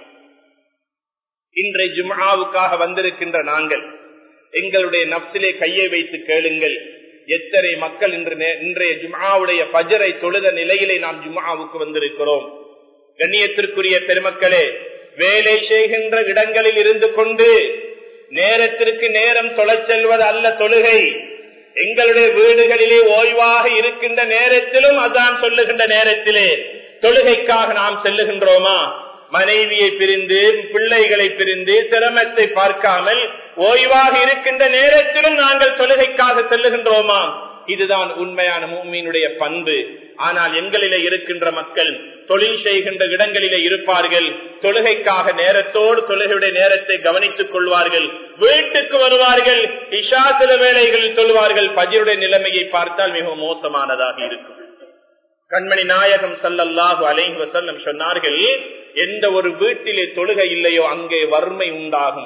இன்றைய ஜும்ஆவுக்காக வந்திருக்கின்ற நாங்கள் எங்களுடைய நப்சிலே கையை வைத்து கேளுங்கள் எத்தனை மக்கள் இன்று இன்றைய ஜும்ஆவுடைய பஜரை தொழுத நிலையிலே நாம் ஜும்ஆவுக்கு வந்திருக்கிறோம் கண்ணியத்திற்குரிய பெருமக்களே வேலை செய்கின்ற இடங்களில் இருந்து கொண்டு நேரத்திற்கு நேரம் தொழச் செல்வது அல்ல தொழுகை எங்களுடைய வீடுகளிலே ஓய்வாக இருக்கின்ற நேரத்திலும் அதான் சொல்லுகின்ற நேரத்திலே தொழுகைக்காக நாம் செல்லுகின்றோமா மனைவியை பிரிந்து பிள்ளைகளை பிரிந்து சிரமத்தை பார்க்காமல் ஓய்வாக இருக்கின்ற நேரத்திலும் நாங்கள் தொழுகைக்காக செல்லுகின்றோமா இதுதான் உண்மையான மூமியினுடைய பண்பு ஆனால் எங்களிலே இருக்கின்ற மக்கள் தொழில் செய்கின்ற இடங்களிலே இருப்பார்கள் தொழுகைக்காக நேரத்தோடு தொழுகையுடைய நேரத்தை கவனித்துக் கொள்வார்கள் வீட்டுக்கு வருவார்கள் இஷா சில வேளைகளில் சொல்வார்கள் பஜருடைய நிலைமையை பார்த்தால் மிகவும் மோசமானதாக இருக்கும் கண்மணி நாயகம் சல்லல்லாஹு அலைஹி வசல்லம் சொன்னார்கள் எந்த ஒரு வீட்டிலே தொழுகை இல்லையோ அங்கே வறுமை உண்டாகும்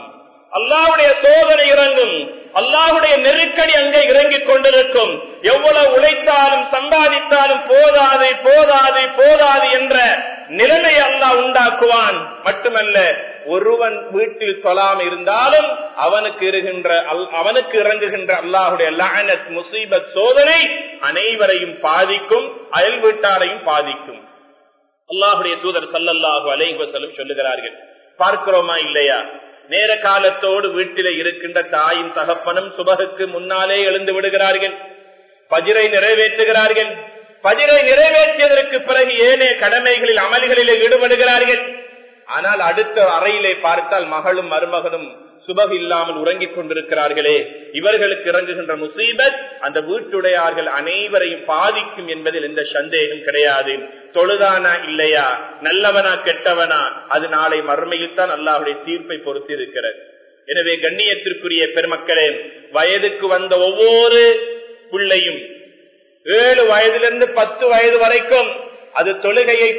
அல்லாஹ்வுடைய சோதனை இறங்கும் அல்லாஹ்வுடைய நெருக்கடி அங்கே இறங்கிக் கொண்டிருக்கும் எவ்வளவு உழைத்தாலும் சம்பாதித்தாலும் போதாது போதாது போதாது என்ற நிலைமையை அல்லாஹ் உண்டாக்குவான் மட்டுமல்ல ஒருவன் வீட்டில் தொழாம இருந்தாலும் அவனுக்கு இருகின்ற அல்- அவனுக்கு இறங்குகின்ற அல்லாஹுடைய லஅனத் முசீபத் சோதனை அனைவரையும் பாதிக்கும் அயல் வீட்டாரையும் பாதிக்கும் அல்லாஹுடைய தூதர் சல்லல்லாஹு அலைஹி வஸல்லம் சொல்லுகிறார்கள் பார்க்கிறோமா இல்லையா நேர காலத்தோடு வீட்டிலே இருக்கின்ற தாயும் தகப்பனும் சுபகுக்கு முன்னாலே எழுந்து விடுகிறார்கள் பஜிரை நிறைவேற்றுகிறார்கள் பஜிரை நிறைவேற்றியதற்கு பிறகு ஏனைய கடமைகளில் அமல்களிலே ஈடுபடுகிறார்கள் ஆனால் அடுத்த அறையிலே பார்த்தால் மகளும் மருமகனும் சுபகு இல்லாமல் உறங்கிக் கொண்டிருக்கிறார்களே இவர்களுக்கு இறங்குகின்ற முசீபத் அந்த வீட்டுடையார்கள் அனைவரையும் பாதிக்கும் என்பதில் எந்த சந்தேகம் கிடையாது தொழுதானா இல்லையா நல்லவனா கெட்டவனா அது நாளை மறுமையில் தான் அல்லாஹுடைய தீர்ப்பை பொறுத்து இருக்கிறது எனவே கண்ணியத்திற்குரிய பெருமக்களே வயதுக்கு வந்த ஒவ்வொரு பிள்ளையும் ஏழு வயதிலிருந்து பத்து வயது வரைக்கும் அது தொழுகையை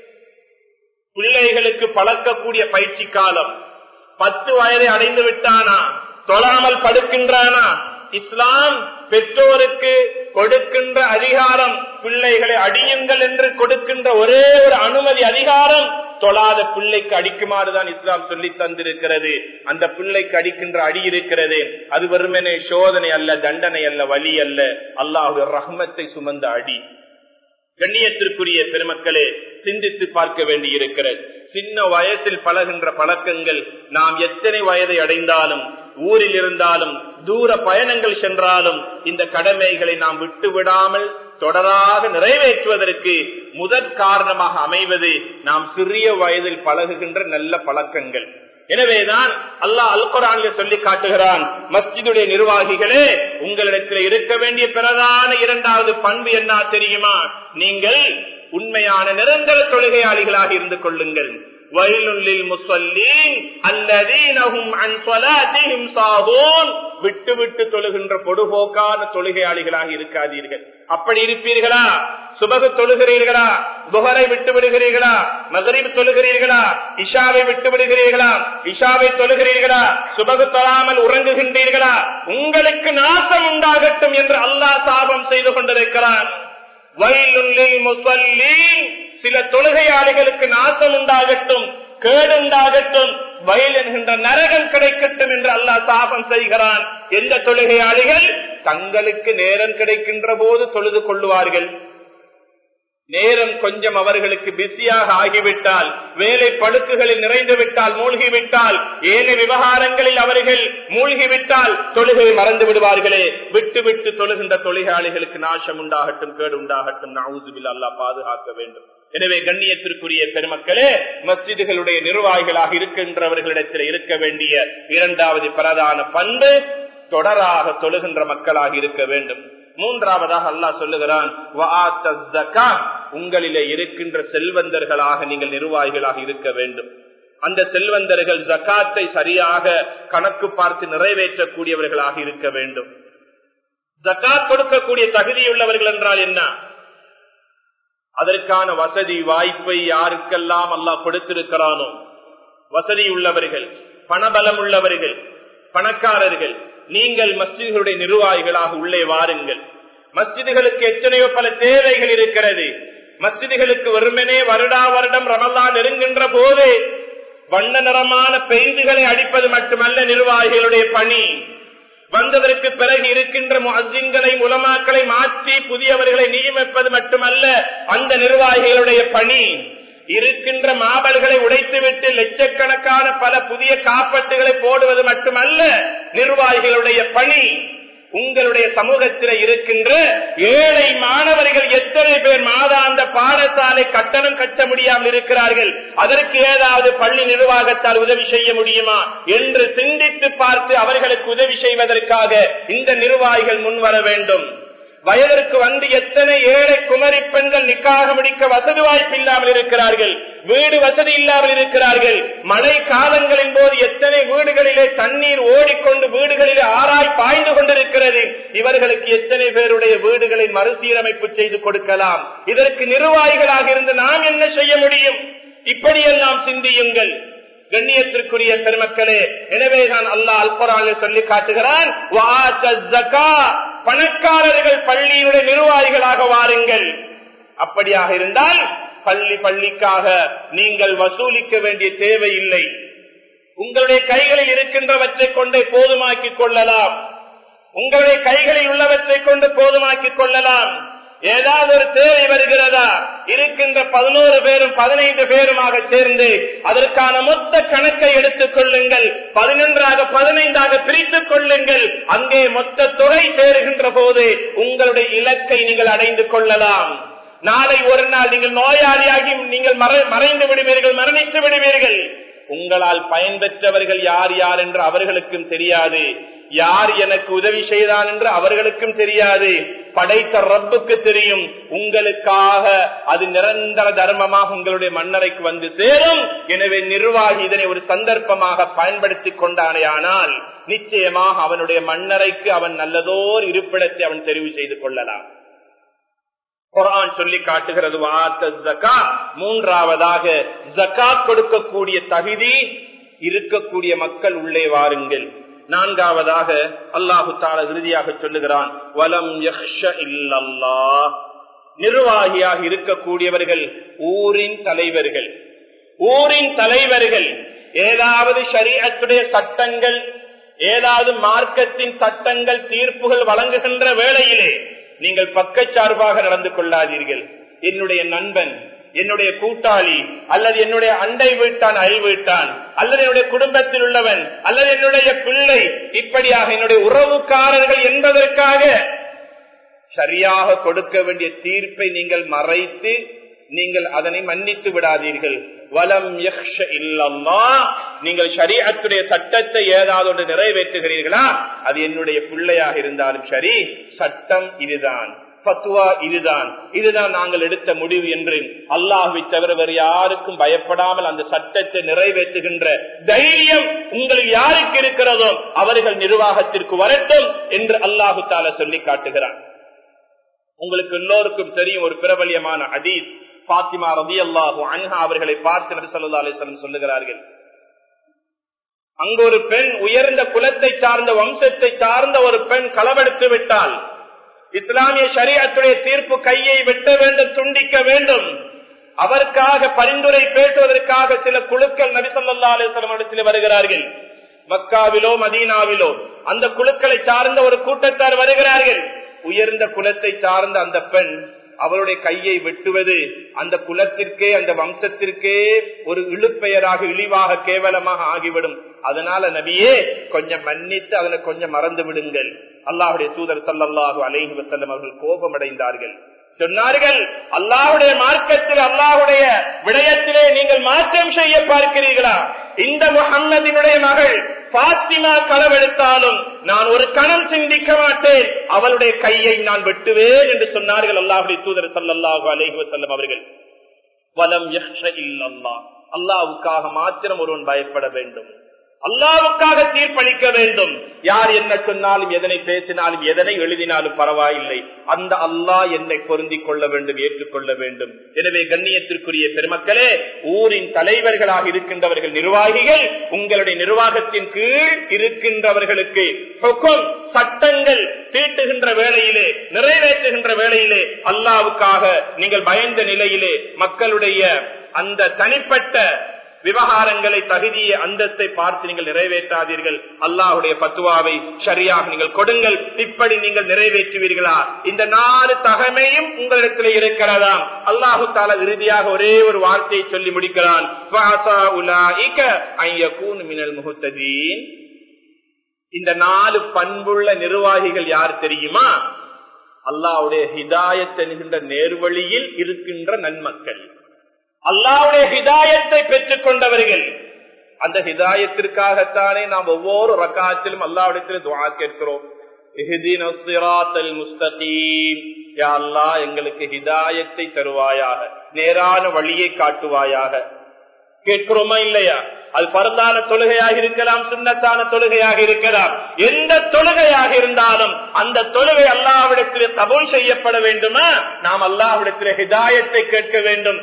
பிள்ளைகளுக்கு பழக்கக்கூடிய பயிற்சி காலம் பத்து வயதை அடைந்து விட்டானா தொழாமல் படுக்கின்றானா இஸ்லாம் பெற்றோருக்கு கொடுக்கின்ற அதிகாரம் பிள்ளைகளை அடியுங்கள் என்று கொடுக்கின்ற ஒரே ஒரு அனுமதி அதிகாரம் தொழாத பிள்ளைக்கு அடிக்குமாறுதான் இஸ்லாம் சொல்லி தந்திருக்கிறது அந்த பிள்ளைக்கு அடிக்கின்ற அடி இருக்கிறது அது வெறுமனே சோதனை அல்ல தண்டனை அல்ல வலி அல்ல அல்லாஹுடைய ரஹ்மத்தை சுமந்த அடி கண்ணியத்திற்குரிய பெருமக்களே சிந்தித்து பார்க்க வேண்டி இருக்கிறது சின்ன வயசில் பழகின்ற பழக்கங்கள் நாம் எத்தனை வயதை அடைந்தாலும் ஊரில் இருந்தாலும் தூர பயணங்கள் சென்றாலும் இந்த கடமைகளை நாம் விட்டு விடாமல் தொடராக நிறைவேற்றுவதற்கு முதற் காரணமாக அமைவது நாம் சிறிய வயதில் பழகுகின்ற நல்ல பழக்கங்கள் எனவேதான் அல்லாஹ் அல் குரான்ல சொல்லி காட்டுகிறான் மஸ்ஜிதுடைய நிர்வாகிகளே உங்களிடத்தில் இருக்க வேண்டிய பிரதான இரண்டாவது பண்பு என்ன தெரியுமா நீங்கள் உண்மையான நிரந்தர தொழுகையாளிகளாக இருந்து கொள்ளுங்கள் வயலுள்ளில் முசல்லீன் அல்லதீனஹும் அன் ஸலாத்திஹிம் சாஹூன் விட்டு விட்டு தொழுகின்ற பொடுபோக்கான தொழுகையாளிகளாக இருக்காதீர்கள் அப்படி இருப்பீர்களா சுபகு தொழுகிறீர்களா துஹரை விட்டு விடுகிறீர்களா மகரிப் தொழுகிறீர்களா இஷாவை விட்டு விடுகிறீர்களா இஷாவை தொழுகிறீர்களா சுபகு தொழாமல் உறங்குகின்றீர்களா உங்களுக்கு நாசம் உண்டாகட்டும் என்று அல்லாஹ் சாபம் செய்து கொண்டிருக்கிறான் வயலுள்ளில் முசல்லீன் சில தொழுகையாளிகளுக்கு நாசம் உண்டாகட்டும் கேடு உண்டாகட்டும் வயல் என்கின்ற நரகம் கிடைக்கட்டும் என்று அல்லாஹ் சாபம் செய்கிறான் எந்த தொழுகையாளிகள் தங்களுக்கு நேரம் கிடைக்கின்ற போது தொழுது கொள்ளுவார்கள் நேரம் கொஞ்சம் அவர்களுக்கு பிஸியாக ஆகிவிட்டால் வேலை படுக்குகளில் நிறைந்து விட்டால் மூழ்கிவிட்டால் ஏழை விவகாரங்களில் அவர்கள் மூழ்கிவிட்டால் தொழுகை மறந்து விடுவார்களே விட்டு விட்டு தொழுகின்ற தொழிலாளிகளுக்கு நாசம் உண்டாகட்டும் கேடு உண்டாகட்டும் நாவுசுபில் அல்லா பாதுகாக்க வேண்டும் எனவே கண்ணியத்திற்குரிய பெருமக்களே மஸ்ஜிதுகளுடைய நிர்வாகிகளாக இருக்கின்றவர்களிடத்தில் இருக்க வேண்டிய இரண்டாவது பிரதான பண்பு தொடராக தொழுகின்ற மக்களாக இருக்க வேண்டும் மூன்றாவதாக அல்லாஹ் சொல்லுகிறான் உங்களிலே இருக்கின்ற செல்வந்தர்களாக நீங்கள் நிர்வாகிகளாக இருக்க வேண்டும் அந்த செல்வந்தர்கள் ஜக்காத்தை சரியாக கணக்கு பார்த்து நிறைவேற்றக்கூடியவர்களாக இருக்க வேண்டும் ஜக்காத் கொடுக்கக்கூடிய தகுதியுள்ளவர்கள் என்றால் என்ன அதற்கான வசதி வாய்ப்பை யாருக்கெல்லாம் அல்லாஹ் கொடுத்திருக்கிறானோ வசதி உள்ளவர்கள் பணபலம் உள்ளவர்கள் பணக்காரர்கள் நீங்கள் மஸ்ஜிதுகளுடைய நிர்வாகிகளாக உள்ளே வாருங்கள் மஸ்ஜிதுகளுக்கு எத்தனையோ பல தேவைகள் இருக்கிறது மஸ்ஜிதுகளுக்கு வெறுமனே வருடா வருடம் ரமலான் நெருங்கின்ற போது வண்ண நிறமான பெய்துகளை அடிப்பது மட்டுமல்ல நிர்வாகிகளுடைய பணி வந்ததற்கு பிறகு இருக்கின்ற அஜின்களை உலமாக்களை மாற்றி புதியவர்களை நியமிப்பது மட்டுமல்ல அந்த நிர்வாகிகளுடைய பணி இருக்கின்ற மாபல்களை உடைத்துவிட்டு லட்சக்கணக்கான பல புதிய காப்பட்டுகளை போடுவது மட்டுமல்ல நிர்வாகிகளுடைய பணி உங்களுடைய சமூகத்தில் இருக்கின்ற ஏழை மாணவர்கள் எத்தனை பேர் மாதாந்த பாடசாலை கட்டணம் கட்ட முடியாமல் இருக்கிறார்கள் அதற்கு ஏதாவது பள்ளி நிர்வாகத்தால் உதவி செய்ய முடியுமா என்று சிந்தித்து பார்த்து அவர்களுக்கு உதவி செய்வதற்காக இந்த நிர்வாகிகள் முன்வர வேண்டும் வயதிற்கு வந்து எத்தனை ஏழை குமரி பெண்கள் நிக்காக முடிக்க வசதி வாய்ப்பு இல்லாமல் இருக்கிறார்கள் வீடு வசதி இல்லாமல் இருக்கிறார்கள் மழை காலங்களின் போது எத்தனை வீடுகளிலே தண்ணீர் ஓடிக்கொண்டு வீடுகளிலே ஆராய் பாய்ந்து கொண்டிருக்கிறது இவர்களுக்கு எத்தனை பேருடைய வீடுகளை மறுசீரமைப்பு செய்து கொடுக்கலாம் இதற்கு நிர்வாகிகளாக இருந்து நாம் என்ன செய்ய முடியும் இப்படியெல்லாம் சிந்தியுங்கள் கண்ணியத்திற்குரிய பெருமக்களே எனவேதான் அல்லாஹ் அல்பரானில் சொல்லி காட்டுகிறான் பணக்காரர்கள் பள்ளியினுடைய நிர்வாகிகளாக வாருங்கள் அப்படியாக இருந்தால் பள்ளி பள்ளிக்காக நீங்கள் வசூலிக்க வேண்டிய தேவை இல்லை உங்களுடைய கைகளில் இருக்கின்றவற்றை கொண்டே போதுமாக்கிக் கொள்ளலாம் உங்களுடைய கைகளில் உள்ளவற்றை கொண்டு போதுமாக்கிக் கொள்ளலாம் ஏதாவது ஒரு தேவை வருகிறதா இருக்கின்ற பதினோரு பேரும் பதினைந்து பேருமாக சேர்ந்து அதற்கான மொத்த கணக்கை எடுத்துக் கொள்ளுங்கள் பதினொன்றாக பதினைந்தாக பிரித்துக் கொள்ளுங்கள் அங்கே மொத்த தொகை சேருகின்ற போது உங்களுடைய இலக்கை நீங்கள் அடைந்து கொள்ளலாம் நாளை ஒரு நாள் நீங்கள் நோயாளியாகி நீங்கள் மறைந்து விடுவீர்கள் மரணித்து விடுவீர்கள் உங்களால் பயன்பெற்றவர்கள் யார் யார் என்று அவர்களுக்கும் தெரியாது யார் எனக்கு உதவி செய்தான் என்று அவர்களுக்கும் தெரியாது படைத்த ரப்புக்கு தெரியும் உங்களுக்காக அது நிரந்தர தர்மமாக உங்களுடைய மன்னரைக்கு வந்து சேரும் எனவே நிர்வாகி இதனை ஒரு சந்தர்ப்பமாக பயன்படுத்திக் கொண்டானேயானால் நிச்சயமாக அவனுடைய மன்னரைக்கு அவன் நல்லதோர் இருப்பிடத்தை அவன் தெரிவு செய்து கொள்ளலாம் குரான் சொல்லி காட்டுகிறது மூன்றாவதாக ஜக்காத் கொடுக்கக்கூடிய தகுதி இருக்கக்கூடிய மக்கள் உள்ளே வாருங்கள் நான்காவதாக அல்லாஹு தால இறுதியாக சொல்லுகிறான் வலம் இல்லல்லா நிர்வாகியாக இருக்கக்கூடியவர்கள் ஊரின் தலைவர்கள் ஊரின் தலைவர்கள் ஏதாவது சரீரத்துடைய சட்டங்கள் ஏதாவது மார்க்கத்தின் சட்டங்கள் தீர்ப்புகள் வழங்குகின்ற வேளையிலே நீங்கள் பக்கச்சார்பாக நடந்து கொள்ளாதீர்கள் என்னுடைய நண்பன் என்னுடைய கூட்டாளி அல்லது என்னுடைய அண்டை வீட்டான் அயல் வீட்டான் அல்லது என்னுடைய குடும்பத்தில் உள்ளவன் அல்லது என்னுடைய பிள்ளை இப்படியாக என்னுடைய உறவுக்காரர்கள் என்பதற்காக சரியாக கொடுக்க வேண்டிய தீர்ப்பை நீங்கள் மறைத்து நீங்கள் அதனை மன்னித்து விடாதீர்கள் வலம் இல்லம்மா நீங்கள் ஷரீஅத்துடைய சட்டத்தை ஏதாவது ஒன்று நிறைவேற்றுகிறீர்களா அது என்னுடைய பிள்ளையாக இருந்தாலும் சரி சட்டம் இதுதான் பத்துவா இதுதான் இதுதான் நாங்கள் எடுத்த முடிவு என்று அல்லாஹுவை தவிர வேறு யாருக்கும் பயப்படாமல் அந்த சட்டத்தை நிறைவேற்றுகின்ற தைரியம் உங்களுக்கு யாருக்கு இருக்கிறதோ அவர்கள் நிர்வாகத்திற்கு வரட்டும் என்று அல்லாஹு தால சொல்லி காட்டுகிறார் உங்களுக்கு எல்லோருக்கும் தெரியும் ஒரு பிரபலியமான அதீஸ் பாத்திமா ரதி அல்லாஹு அன்ஹா அவர்களை பார்த்து நபி சொல்லா அலிஸ்லம் சொல்லுகிறார்கள் அங்கு ஒரு பெண் உயர்ந்த குலத்தை சார்ந்த வம்சத்தை சார்ந்த ஒரு பெண் களவெடுத்து விட்டால் இஸ்லாமிய சரியத்துடைய தீர்ப்பு கையை வெட்ட வேண்டும் துண்டிக்க வேண்டும் அவருக்காக பரிந்துரை பேசுவதற்காக சில குழுக்கள் நபிசல்லா அலிஸ்லாம் இடத்தில் வருகிறார்கள் மக்காவிலோ மதீனாவிலோ அந்த குழுக்களை சார்ந்த ஒரு கூட்டத்தார் வருகிறார்கள் உயர்ந்த குலத்தை சார்ந்த அந்த பெண் அவருடைய கையை வெட்டுவது அந்த குலத்திற்கே அந்த வம்சத்திற்கே ஒரு இழுப்பெயராக இழிவாக கேவலமாக ஆகிவிடும் அதனால நபியே கொஞ்சம் மன்னித்து அதனை கொஞ்சம் மறந்து விடுங்கள் அல்லாஹுடைய தூதர் சல்லாஹு அலைஹி வசல்லம் அவர்கள் கோபமடைந்தார்கள் சொன்னார்கள் அல்லாஹுடைய மார்க்கத்தில் அல்லாஹுடைய விடயத்திலே நீங்கள் மாற்றம் செய்ய பார்க்கிறீர்களா இந்த முகம்மதினுடைய மகள் பாத்திமா களவெடுத்தாலும் நான் ஒரு கணம் சிந்திக்க மாட்டேன் அவளுடைய கையை நான் வெட்டுவேன் என்று சொன்னார்கள் அல்லாஹுடைய தூதர் சல்லாஹு அலைஹி வசல்லம் அவர்கள் வலம் இல்லல்லா அல்லாவுக்காக மாத்திரம் ஒருவன் பயப்பட வேண்டும் அல்லாவுக்காக தீர்ப்பளிக்க வேண்டும் யார் என்ன சொன்னாலும் எதனை பேசினாலும் எதனை எழுதினாலும் பரவாயில்லை அந்த அல்லாஹ் என்னை பொருந்திக் கொள்ள வேண்டும் ஏற்றுக்கொள்ள வேண்டும் எனவே கண்ணியத்திற்குரிய பெருமக்களே ஊரின் தலைவர்களாக இருக்கின்றவர்கள் நிர்வாகிகள் உங்களுடைய நிர்வாகத்தின் கீழ் இருக்கின்றவர்களுக்கு சட்டங்கள் தீட்டுகின்ற வேளையிலே நிறைவேற்றுகின்ற வேளையிலே அல்லாவுக்காக நீங்கள் பயந்த நிலையிலே மக்களுடைய அந்த தனிப்பட்ட விவகாரங்களை தகுதிய அந்தஸ்தை பார்த்து நீங்கள் நிறைவேற்றாதீர்கள் அல்லாஹுடைய பத்துவாவை சரியாக நீங்கள் கொடுங்கள் இப்படி நீங்கள் நிறைவேற்றுவீர்களா இந்த நாலு தகமையும் உங்களிடத்தில் இருக்கிறதா அல்லாஹு தால இறுதியாக ஒரே ஒரு வார்த்தையை சொல்லி முடிக்கிறான் இந்த நாலு பண்புள்ள நிர்வாகிகள் யார் தெரியுமா அல்லாவுடைய ஹிதாயத் என்கின்ற நேர்வழியில் இருக்கின்ற நன்மக்கள் அல்லாவுடைய ஹிதாயத்தை பெற்றுக் கொண்டவர்கள் அந்த ஹிதாயத்திற்காகத்தானே நாம் ஒவ்வொரு ரக்காத்திலும் அல்லாவிடத்தில் துவா கேட்கிறோம் எங்களுக்கு ஹிதாயத்தை தருவாயாக நேரான வழியை காட்டுவாயாக கேட்கிறோமா இல்லையா அது பரந்தான தொழுகையாக இருக்கலாம் சுண்ணத்தான தொழுகையாக இருக்கலாம் எந்த தொழுகையாக இருந்தாலும் அந்த தொழுகை அல்லாவிடத்திலே கபூல் செய்யப்பட வேண்டுமா நாம் அல்லாவிடத்திலே ஹிதாயத்தை கேட்க வேண்டும்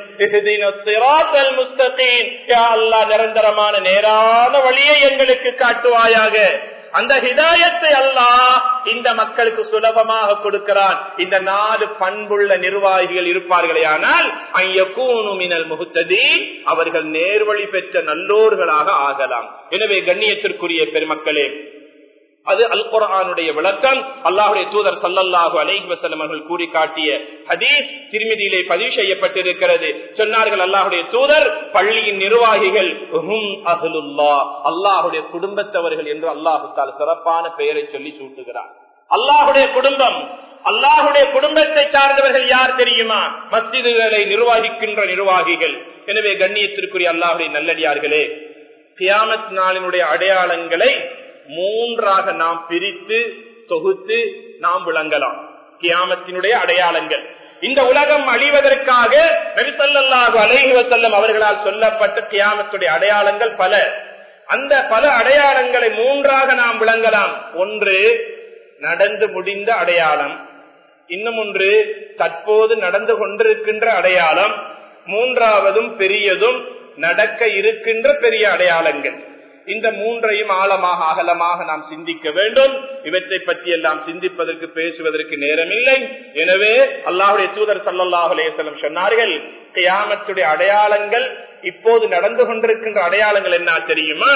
அல்லா நிரந்தரமான நேரான வழியை எங்களுக்கு காட்டுவாயாக அந்த ஹிதாயத்தை அல்லாஹ் இந்த மக்களுக்கு சுலபமாக கொடுக்கிறான் இந்த நாலு பண்புள்ள நிர்வாகிகள் இருப்பார்களே ஆனால் ஐயக்கூனுமினல் முகுத்ததி அவர்கள் நேர்வழி பெற்ற நல்லோர்களாக ஆகலாம் எனவே கண்ணியத்திற்குரிய பெருமக்களே அது அல் குரானுடைய விளக்கம் அல்லாஹுடைய தூதர் சல்லல்லாஹு அலைஹி வசல்லம் அவர்கள் கூறி காட்டிய ஹதீஸ் திருமதியிலே பதிவு செய்யப்பட்டிருக்கிறது சொன்னார்கள் அல்லாஹுடைய தூதர் பள்ளியின் நிர்வாகிகள் அல்லாஹுடைய குடும்பத்தவர்கள் என்று அல்லாஹு சிறப்பான பெயரை சொல்லி சூட்டுகிறார் அல்லாஹுடைய குடும்பம் அல்லாஹுடைய குடும்பத்தை சார்ந்தவர்கள் யார் தெரியுமா மஸ்ஜிதுகளை நிர்வகிக்கின்ற நிர்வாகிகள் எனவே கண்ணியத்திற்குரிய அல்லாஹுடைய நல்லடியார்களே கியாமத் நாளினுடைய அடையாளங்களை மூன்றாக நாம் பிரித்து தொகுத்து நாம் விளங்கலாம் கியாமத்தினுடைய அடையாளங்கள் இந்த உலகம் அழிவதற்காக நபிசல்லாஹு அலைஹி வசல்லம் அவர்களால் சொல்லப்பட்ட கியாமத்துடைய அடையாளங்கள் பல அந்த பல அடையாளங்களை மூன்றாக நாம் விளங்கலாம் ஒன்று நடந்து முடிந்த அடையாளம் இன்னும் ஒன்று தற்போது நடந்து கொண்டிருக்கின்ற அடையாளம் மூன்றாவதும் பெரியதும் நடக்க இருக்கின்ற பெரிய அடையாளங்கள் இந்த மூன்றையும் ஆழமாக அகலமாக நாம் சிந்திக்க வேண்டும் இவற்றை பற்றி எல்லாம் சிந்திப்பதற்கு பேசுவதற்கு நேரமில்லை எனவே அல்லாஹுடைய தூதர் சல்லாஹ் அலேசலம் சொன்னார்கள் கியாமத்துடைய அடையாளங்கள் இப்போது நடந்து கொண்டிருக்கின்ற அடையாளங்கள் என்ன தெரியுமா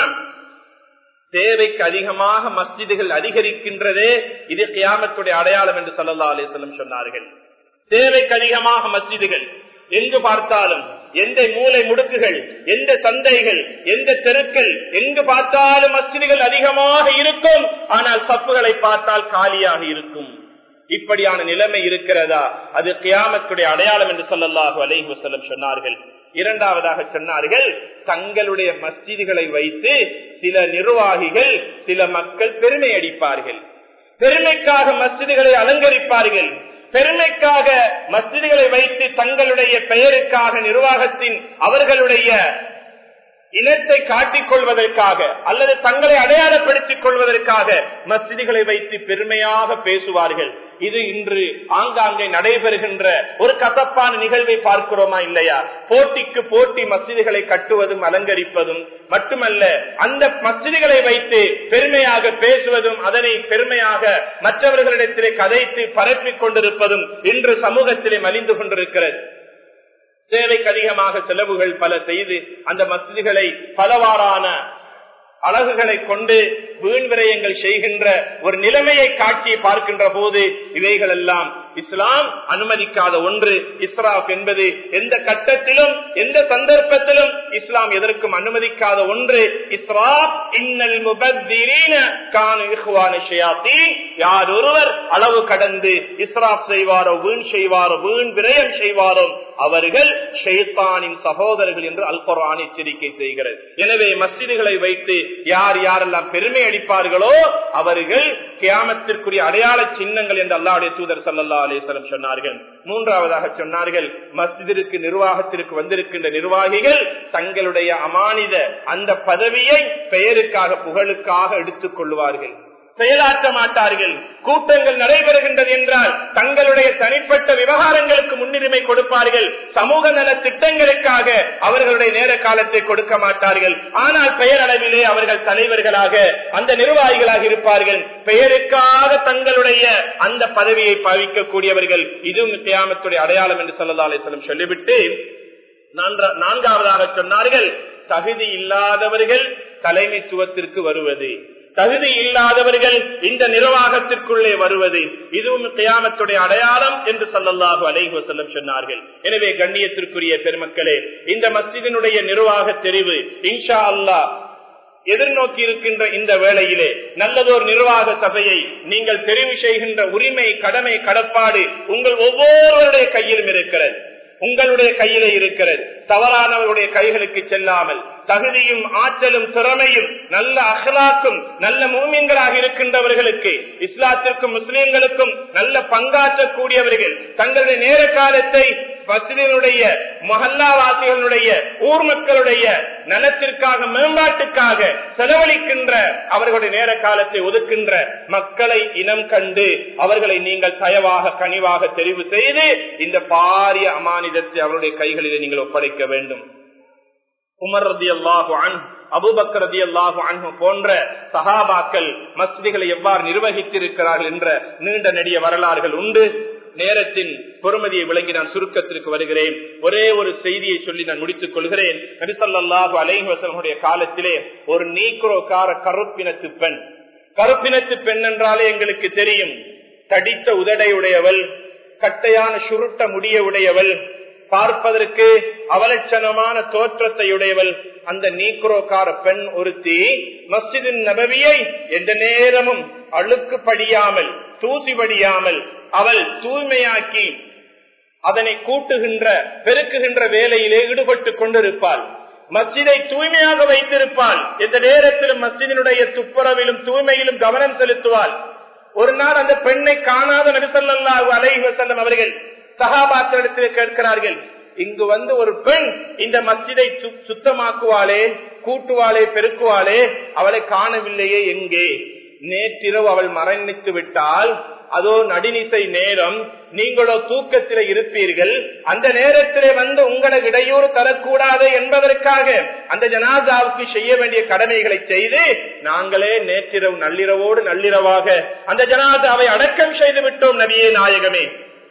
தேவைக்கு அதிகமாக மஸ்ஜிதுகள் அதிகரிக்கின்றதே இது கியாமத்துடைய அடையாளம் என்று சல்லா அலிஸ்லம் சொன்னார்கள் தேவைக்கு அதிகமாக மஸ்ஜிதுகள் எங்கு பார்த்தாலும் எந்த மூளை முடுக்குகள் எந்த சந்தைகள் எந்த தெருக்கள் எங்கு பார்த்தாலும் மஸ்ஜிதுகள் அதிகமாக இருக்கும் ஆனால் சப்புகளை பார்த்தால் காலியாக இருக்கும் இப்படியான நிலைமை இருக்கிறதா அது கியாமத்துடைய அடையாளம் என்று சொல்லல்லாஹு அலைஹி வசல்லம் சொன்னார்கள் இரண்டாவதாக சொன்னார்கள் தங்களுடைய மஸ்ஜிதுகளை வைத்து சில நிர்வாகிகள் சில மக்கள் பெருமை அடிப்பார்கள் பெருமைக்காக மஸ்ஜிதுகளை அலங்கரிப்பார்கள் பெருமைக்காக மஸ்ஜிதுகளை வைத்து தங்களுடைய பெயருக்காக நிர்வாகத்தின் அவர்களுடைய இனத்தை காட்டிக் கொள்வதற்காக அல்லது தங்களை அடையாளப்படுத்திக் கொள்வதற்காக மஸ்ஜிதுகளை வைத்து பெருமையாக பேசுவார்கள் இது இன்று ஆங்காங்கே நடைபெறுகின்ற ஒரு கசப்பான நிகழ்வை பார்க்கிறோமா இல்லையா போட்டிக்கு போட்டி மஸ்ஜிதுகளை கட்டுவதும் அலங்கரிப்பதும் மட்டுமல்ல அந்த மஸ்ஜிதுகளை வைத்து பெருமையாக பேசுவதும் அதனை பெருமையாக மற்றவர்களிடத்திலே கதைத்து பரப்பிக் கொண்டிருப்பதும் இன்று சமூகத்திலே மலிந்து கொண்டிருக்கிறது தேவைக்கு அதிகமாக செலவுகள் பல செய்து அந்த மசிதிகளை பலவாறான அழகுகளை கொண்டு வீண் விரயங்கள் செய்கின்ற ஒரு நிலைமையை காட்சியை பார்க்கின்ற போது இவைகள் எல்லாம் இஸ்லாம் அனுமதிக்காத ஒன்று இஸ்ராப் என்பது எந்த கட்டத்திலும் எந்த சந்தர்ப்பத்திலும் இஸ்லாம் எதற்கும் அனுமதிக்காத ஒன்று இஸ்ராப் இன்னல் யார் ஒருவர் அளவு கடந்து இஸ்ராப் செய்வாரோ வீண் செய்வாரோ வீண் விரயம் செய்வாரோ அவர்கள் ஷெய்தானின் சகோதரர்கள் என்று அல்குரான் எச்சரிக்கை செய்கிறது எனவே மஸ்ஜிதுகளை வைத்து யார் யாரெல்லாம் பெருமை அடிப்பார்களோ அவர்கள் கியாமத்திற்குரிய அடையாள சின்னங்கள் என்று அல்லாவுடைய தூதர் சல்லா அலிஸ்வரம் சொன்னார்கள் மூன்றாவதாக சொன்னார்கள் மஸ்ஜிதிற்கு நிர்வாகத்திற்கு வந்திருக்கின்ற நிர்வாகிகள் தங்களுடைய அமானித அந்த பதவியை பெயருக்காக புகழுக்காக எடுத்துக் கொள்வார்கள் செயலாற்ற மாட்டார்கள் கூட்டங்கள் நடைபெறுகின்றது என்றால் தங்களுடைய தனிப்பட்ட விவகாரங்களுக்கு முன்னுரிமை கொடுப்பார்கள் சமூக நல திட்டங்களுக்காக அவர்களுடைய நேர காலத்தை கொடுக்க மாட்டார்கள் ஆனால் பெயரளவிலே அவர்கள் தலைவர்களாக அந்த நிர்வாகிகளாக இருப்பார்கள் பெயருக்காக தங்களுடைய அந்த பதவியை பாவிக்கக்கூடியவர்கள் இதுவும் தியாமத்துடைய அடையாளம் என்று சொல்லலாலேசலம் சொல்லிவிட்டு நான்காவதாக சொன்னார்கள் தகுதி இல்லாதவர்கள் தலைமைத்துவத்திற்கு வருவது தகுதி இல்லாதவர்கள் இந்த நிர்வாகத்திற்குள்ளே வருவது இதுவும் கியாமத்துடைய அடையாளம் என்று சொல்லல்லாஹு அலைஹு செல்லம் சொன்னார்கள் எனவே கண்ணியத்திற்குரிய பெருமக்களே இந்த மஸ்ஜிதினுடைய நிர்வாக தெரிவு இன்ஷா அல்லா எதிர்நோக்கி இருக்கின்ற இந்த வேளையிலே நல்லதொரு நிர்வாக சபையை நீங்கள் தெரிவு செய்கின்ற உரிமை கடமை கடப்பாடு உங்கள் ஒவ்வொருவருடைய கையிலும் இருக்கிறது உங்களுடைய கையிலே இருக்கிறது தவறானவருடைய கைகளுக்கு செல்லாமல் தகுதியும் ஆற்றலும் திறமையும் நல்ல அகலாக்கும் நல்ல மூமியங்களாக இருக்கின்றவர்களுக்கு இஸ்லாத்திற்கும் முஸ்லிம்களுக்கும் நல்ல பங்காற்றக்கூடியவர்கள் தங்களுடைய நேர காலத்தை மசிதனுடைய மஹல்லாவாசிகளுடைய ஊர் மக்களுடைய நலத்திற்காக மேம்பாட்டுக்காக செலவழிக்கின்ற அவர்களுடைய நேர காலத்தை ஒதுக்கின்ற மக்களை இனம் கண்டு அவர்களை நீங்கள் தயவாக கனிவாக தெரிவு செய்து இந்த பாரிய அமானிதத்தை அவருடைய கைகளிலே நீங்கள் ஒப்படைக்க வேண்டும் உமர் ரதி அல்லாஹு அன் அபுபக்கர் ரதி அல்லாஹு அன்ஹு போன்ற சஹாபாக்கள் மஸ்திகளை எவ்வாறு நிர்வகித்திருக்கிறார்கள் என்ற நீண்ட நெடிய வரலாறுகள் உண்டு நேரத்தின் பொறுமதியை விளங்கி நான் சுருக்கத்திற்கு வருகிறேன் ஒரே ஒரு செய்தியை சொல்லி நான் முடித்துக் கொள்கிறேன் நபிசல்லாஹு அலைஹசனுடைய காலத்திலே ஒரு நீக்ரோக்கார கருப்பினத்து பெண் கருப்பினத்து பெண் என்றாலே எங்களுக்கு தெரியும் தடித்த உதடையுடையவள் கட்டையான சுருட்ட முடிய உடையவள் பார்ப்பதற்கு அவலட்சணமான தோற்றத்தை உடையவள் அந்த நீக்ரோக்கார பெண் ஒருத்தி மஸ்ஜிதின் நபவியை எந்த நேரமும் அழுக்கு படியாமல் தூசி படியாமல் அவள் தூய்மையாக்கி அதனை கூட்டுகின்ற பெருக்குகின்ற வேலையிலே ஈடுபட்டு கொண்டிருப்பாள் மஸ்ஜிதை தூய்மையாக வைத்திருப்பாள் எந்த நேரத்திலும் மஸ்ஜிதினுடைய துப்புரவிலும் தூய்மையிலும் கவனம் செலுத்துவாள் ஒரு நாள் அந்த பெண்ணை காணாத நபிசல்லாஹு அலைஹி வசல்லம் அவர்கள் சகாபாக்களிடத்தில் கேட்கிறார்கள் இங்கு வந்து ஒரு பெண் இந்த மஸ்ஜிதை சுத்தமாக்குவாளே கூட்டுவாளே பெருக்குவாளே அவளை காணவில்லையே எங்கே நேற்றிரவு அவள் மரணித்து விட்டால் அதோ நடினிசை நேரம் நீங்களோ தூக்கத்திலே இருப்பீர்கள் அந்த நேரத்திலே வந்து உங்களோட இடையூறு தரக்கூடாது என்பதற்காக அந்த ஜனாதாவுக்கு செய்ய வேண்டிய கடமைகளை செய்து நாங்களே நேற்றிரவு நள்ளிரவோடு நள்ளிரவாக அந்த ஜனாதாவை அடக்கம் செய்து விட்டோம் நபியே நாயகமே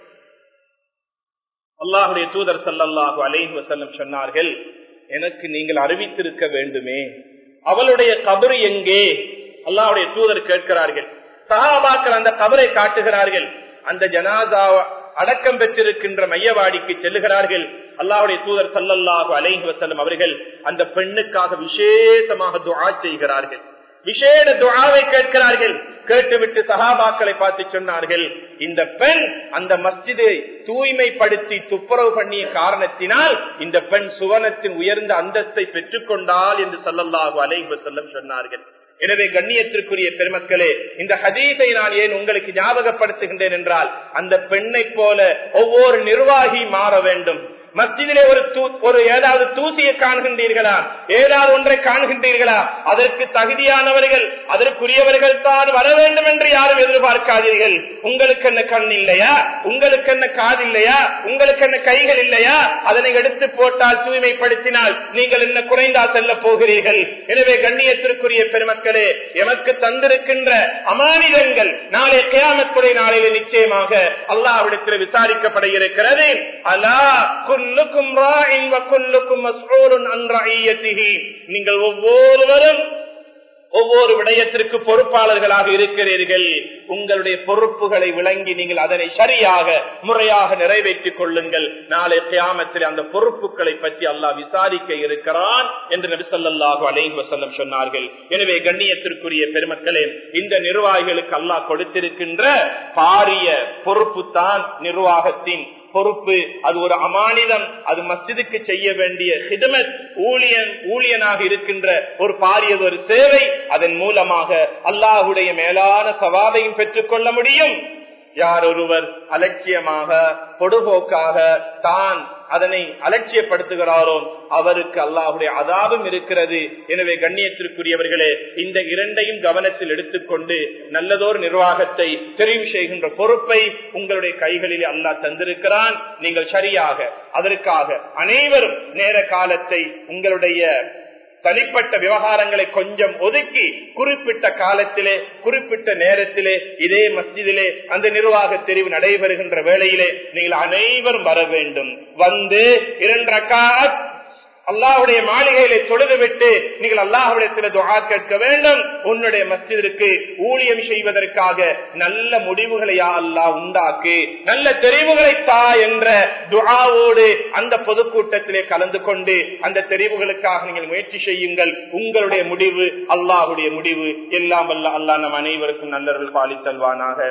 அல்லாஹுடைய தூதர் சல்லல்லாஹு அலைஹி வசல்லம் சொன்னார்கள் எனக்கு நீங்கள் அறிவித்திருக்க வேண்டுமே அவளுடைய கபரு எங்கே அல்லாஹுடைய தூதர் கேட்கிறார்கள் சகாபாக்கள் அந்த கபரை காட்டுகிறார்கள் அந்த ஜனாதா அடக்கம் பெற்றிருக்கின்ற மையவாடிக்கு செல்லுகிறார்கள் அல்லாஹுடைய தூதர் சல்லல்லாஹு அலைஹி வசல்லம் அவர்கள் அந்த பெண்ணுக்காக விசேஷமாக துவா செய்கிறார்கள் விசேட துவாவை கேட்கிறார்கள் கேட்டுவிட்டு சகாபாக்களை பார்த்து சொன்னார்கள் இந்த பெண் அந்த மஸ்ஜிதை தூய்மைப்படுத்தி துப்புரவு பண்ணிய காரணத்தினால் இந்த பெண் சுவனத்தின் உயர்ந்த அந்தஸ்தை பெற்றுக்கொண்டாள் என்று சொல்லல்லாஹு அலைஹி செல்லம் சொன்னார்கள் எனவே கண்ணியத்திற்குரிய பெருமக்களே இந்த ஹதீஸை நான் ஏன் உங்களுக்கு ஞாபகப்படுத்துகின்றேன் என்றால் அந்த பெண்ணை போல ஒவ்வொரு நிர்வாகி மாற வேண்டும் மஸ்ஜிதிலே ஒரு ஒரு ஏதாவது தூசியை காண்கின்றீர்களா ஏதாவது ஒன்றை காண்கின்றீர்களா அதற்கு தகுதியானவர்கள் அதற்குரியவர்கள் தான் வர வேண்டும் என்று யாரும் எதிர்பார்க்காதீர்கள் உங்களுக்கு என்ன கண் இல்லையா உங்களுக்கு என்ன காது இல்லையா உங்களுக்கு என்ன கைகள் இல்லையா அதனை எடுத்து போட்டால் தூய்மைப்படுத்தினால் நீங்கள் என்ன குறைந்தா செல்ல போகிறீர்கள் எனவே கண்ணியத்திற்குரிய பெருமக்களே எமக்கு தந்திருக்கின்ற அமானிதங்கள் நாளை கியாமத்துறை நாளிலே நிச்சயமாக அல்லாவிடத்தில் விசாரிக்கப்பட இருக்கிறது அலா குல்லுக்கும் ராயின் வக்குல்லுக்கும் மஸ்ரூருன் அன் ரஐயத்திஹி நீங்கள் ஒவ்வொருவரும் ஒவ்வொரு விடயத்திற்கு பொறுப்பாளர்களாக இருக்கிறீர்கள் உங்களுடைய பொறுப்புகளை விளங்கி நீங்கள் அதனை சரியாக முறையாக நிறைவேற்றிக் கொள்ளுங்கள் நாளை கியாமத்தில் அந்த பொறுப்புகளை பற்றி அல்லாஹ் விசாரிக்க இருக்கிறான் என்று நபி சொல்லாஹு அலைஹி வசல்லம் சொன்னார்கள் எனவே கண்ணியத்திற்குரிய பெருமக்களே இந்த நிர்வாகிகளுக்கு அல்லாஹ் கொடுத்திருக்கின்ற பாரிய பொறுப்பு தான் நிர்வாகத்தின் பொறுப்பு அது ஒரு அமானிதம் அது மஸ்ஜிதுக்கு செய்ய வேண்டிய ஹிதமத் ஊழியன் ஊழியனாக இருக்கின்ற ஒரு பாரியது ஒரு சேவை அதன் மூலமாக அல்லாஹுடைய மேலான சவாதையும் பெற்றுக் கொள்ள முடியும் யார் ஒருவர் அலட்சியமாக பொடுபோக்காக தான் அதனை அலட்சியப்படுத்துகிறாரோ அவருக்கு அல்லாஹுடைய அதாபம் இருக்கிறது எனவே கண்ணியத்திற்குரியவர்களே இந்த இரண்டையும் கவனத்தில் எடுத்துக்கொண்டு நல்லதோர் நிர்வாகத்தை தெரிவு செய்கின்ற பொறுப்பை உங்களுடைய கைகளில் அல்லாஹ் தந்திருக்கிறான் நீங்கள் சரியாக அதற்காக அனைவரும் நேர காலத்தை உங்களுடைய தனிப்பட்ட விவகாரங்களை கொஞ்சம் ஒதுக்கி குறிப்பிட்ட காலத்திலே குறிப்பிட்ட நேரத்திலே இதே மஸ்ஜிதிலே அந்த நிர்வாக தெரிவு நடைபெறுகின்ற வேளையிலே நீங்கள் அனைவரும் வர வேண்டும் வந்து இரண்டு ரக்காத் அல்லாஹுடைய மாளிகையில தொழுது விட்டு நீங்கள் அல்லாஹுடைய துவா கேட்க வேண்டும் உன்னுடைய மஸ்ஜிதிற்கு ஊழியம் செய்வதற்காக நல்ல முடிவுகளை அல்லாஹ் உண்டாக்கு நல்ல தெரிவுகளை தா என்ற துவாவோடு அந்த பொதுக்கூட்டத்திலே கலந்து கொண்டு அந்த தெரிவுகளுக்காக நீங்கள் முயற்சி செய்யுங்கள் உங்களுடைய முடிவு அல்லாஹுடைய முடிவு எல்லாம் வல்ல அல்லாஹ் நம் அனைவருக்கும் நல்லவர்கள் பாலித்தல்வானாக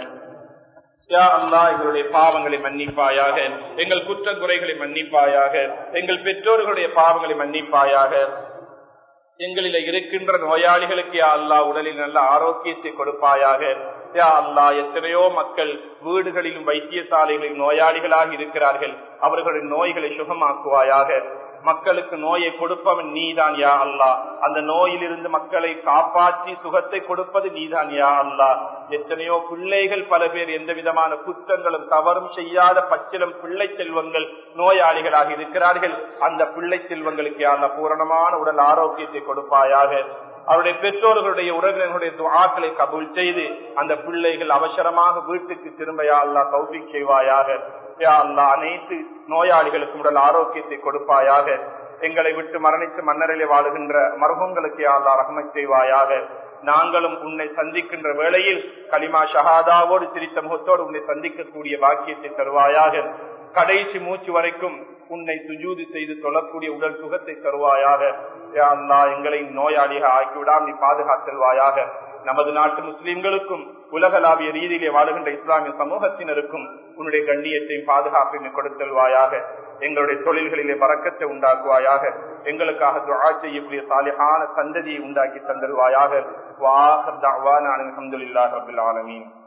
யா அல்லா எங்களுடைய பாவங்களை மன்னிப்பாயாக எங்கள் குற்ற குறைகளை மன்னிப்பாயாக எங்கள் பெற்றோர்களுடைய பாவங்களை மன்னிப்பாயாக எங்களில இருக்கின்ற நோயாளிகளுக்கு யா அல்லா உடலில் நல்ல ஆரோக்கியத்தை கொடுப்பாயாக யா அல்லா எத்தனையோ மக்கள் வீடுகளிலும் வைத்தியசாலைகளிலும் நோயாளிகளாக இருக்கிறார்கள் அவர்களின் நோய்களை சுகமாக்குவாயாக மக்களுக்கு நோயை கொடுப்பவன் நீதான் யா அல்லா அந்த நோயிலிருந்து மக்களை காப்பாற்றி சுகத்தை கொடுப்பது நீதான் யா அல்லா எத்தனையோ பிள்ளைகள் பல பேர் எந்த விதமான குற்றங்களும் தவறும் செய்யாத பச்சிலம் பிள்ளை செல்வங்கள் நோயாளிகளாக இருக்கிறார்கள் அந்த பிள்ளை செல்வங்களுக்கு யா அல்லா பூரணமான உடல் ஆரோக்கியத்தை கொடுப்பாயாக அவருடைய பெற்றோர்களுடைய உறவினர்களுடைய துவாக்களை கபூல் செய்து அந்த பிள்ளைகள் அவசரமாக வீட்டுக்கு திரும்ப யா அல்லா கௌபிக் செய்வாயாக யா அல்லா அனைத்து நோயாளிகளுக்கும் உடல் ஆரோக்கியத்தை கொடுப்பாயாக எங்களை விட்டு மரணித்து மன்னரிலே வாழுகின்ற மருகங்களுக்கு யா அல்லா ரஹமத் செய்வாயாக நாங்களும் உன்னை சந்திக்கின்ற வேளையில் களிமா ஷஹாதாவோடு சிரித்த முகத்தோடு உன்னை சந்திக்கக்கூடிய பாக்கியத்தை தருவாயாக கடைசி மூச்சு வரைக்கும் உன்னை சுஜூது செய்து தொழக்கூடிய உடல் சுகத்தை தருவாயாக யா அல்லா எங்களை நோயாளியாக ஆக்கிவிடாம் நீ பாதுகாத்தல்வாயாக நமது நாட்டு முஸ்லிம்களுக்கும் உலகளாவிய ரீதியிலே வாழுகின்ற இஸ்லாமிய சமூகத்தினருக்கும் உன்னுடைய கண்ணியத்தையும் பாதுகாப்பையும் கொடுத்தல்வாயாக எங்களுடைய தொழில்களிலே பறக்கத்தை உண்டாக்குவாயாக எங்களுக்காக துவா செய்யக்கூடிய சாலிஹான சந்ததியை உண்டாக்கி தந்தல்வாயாக வாஹர் தாவான அலமதுல்லாஹ் ரபுல் ஆலமீன்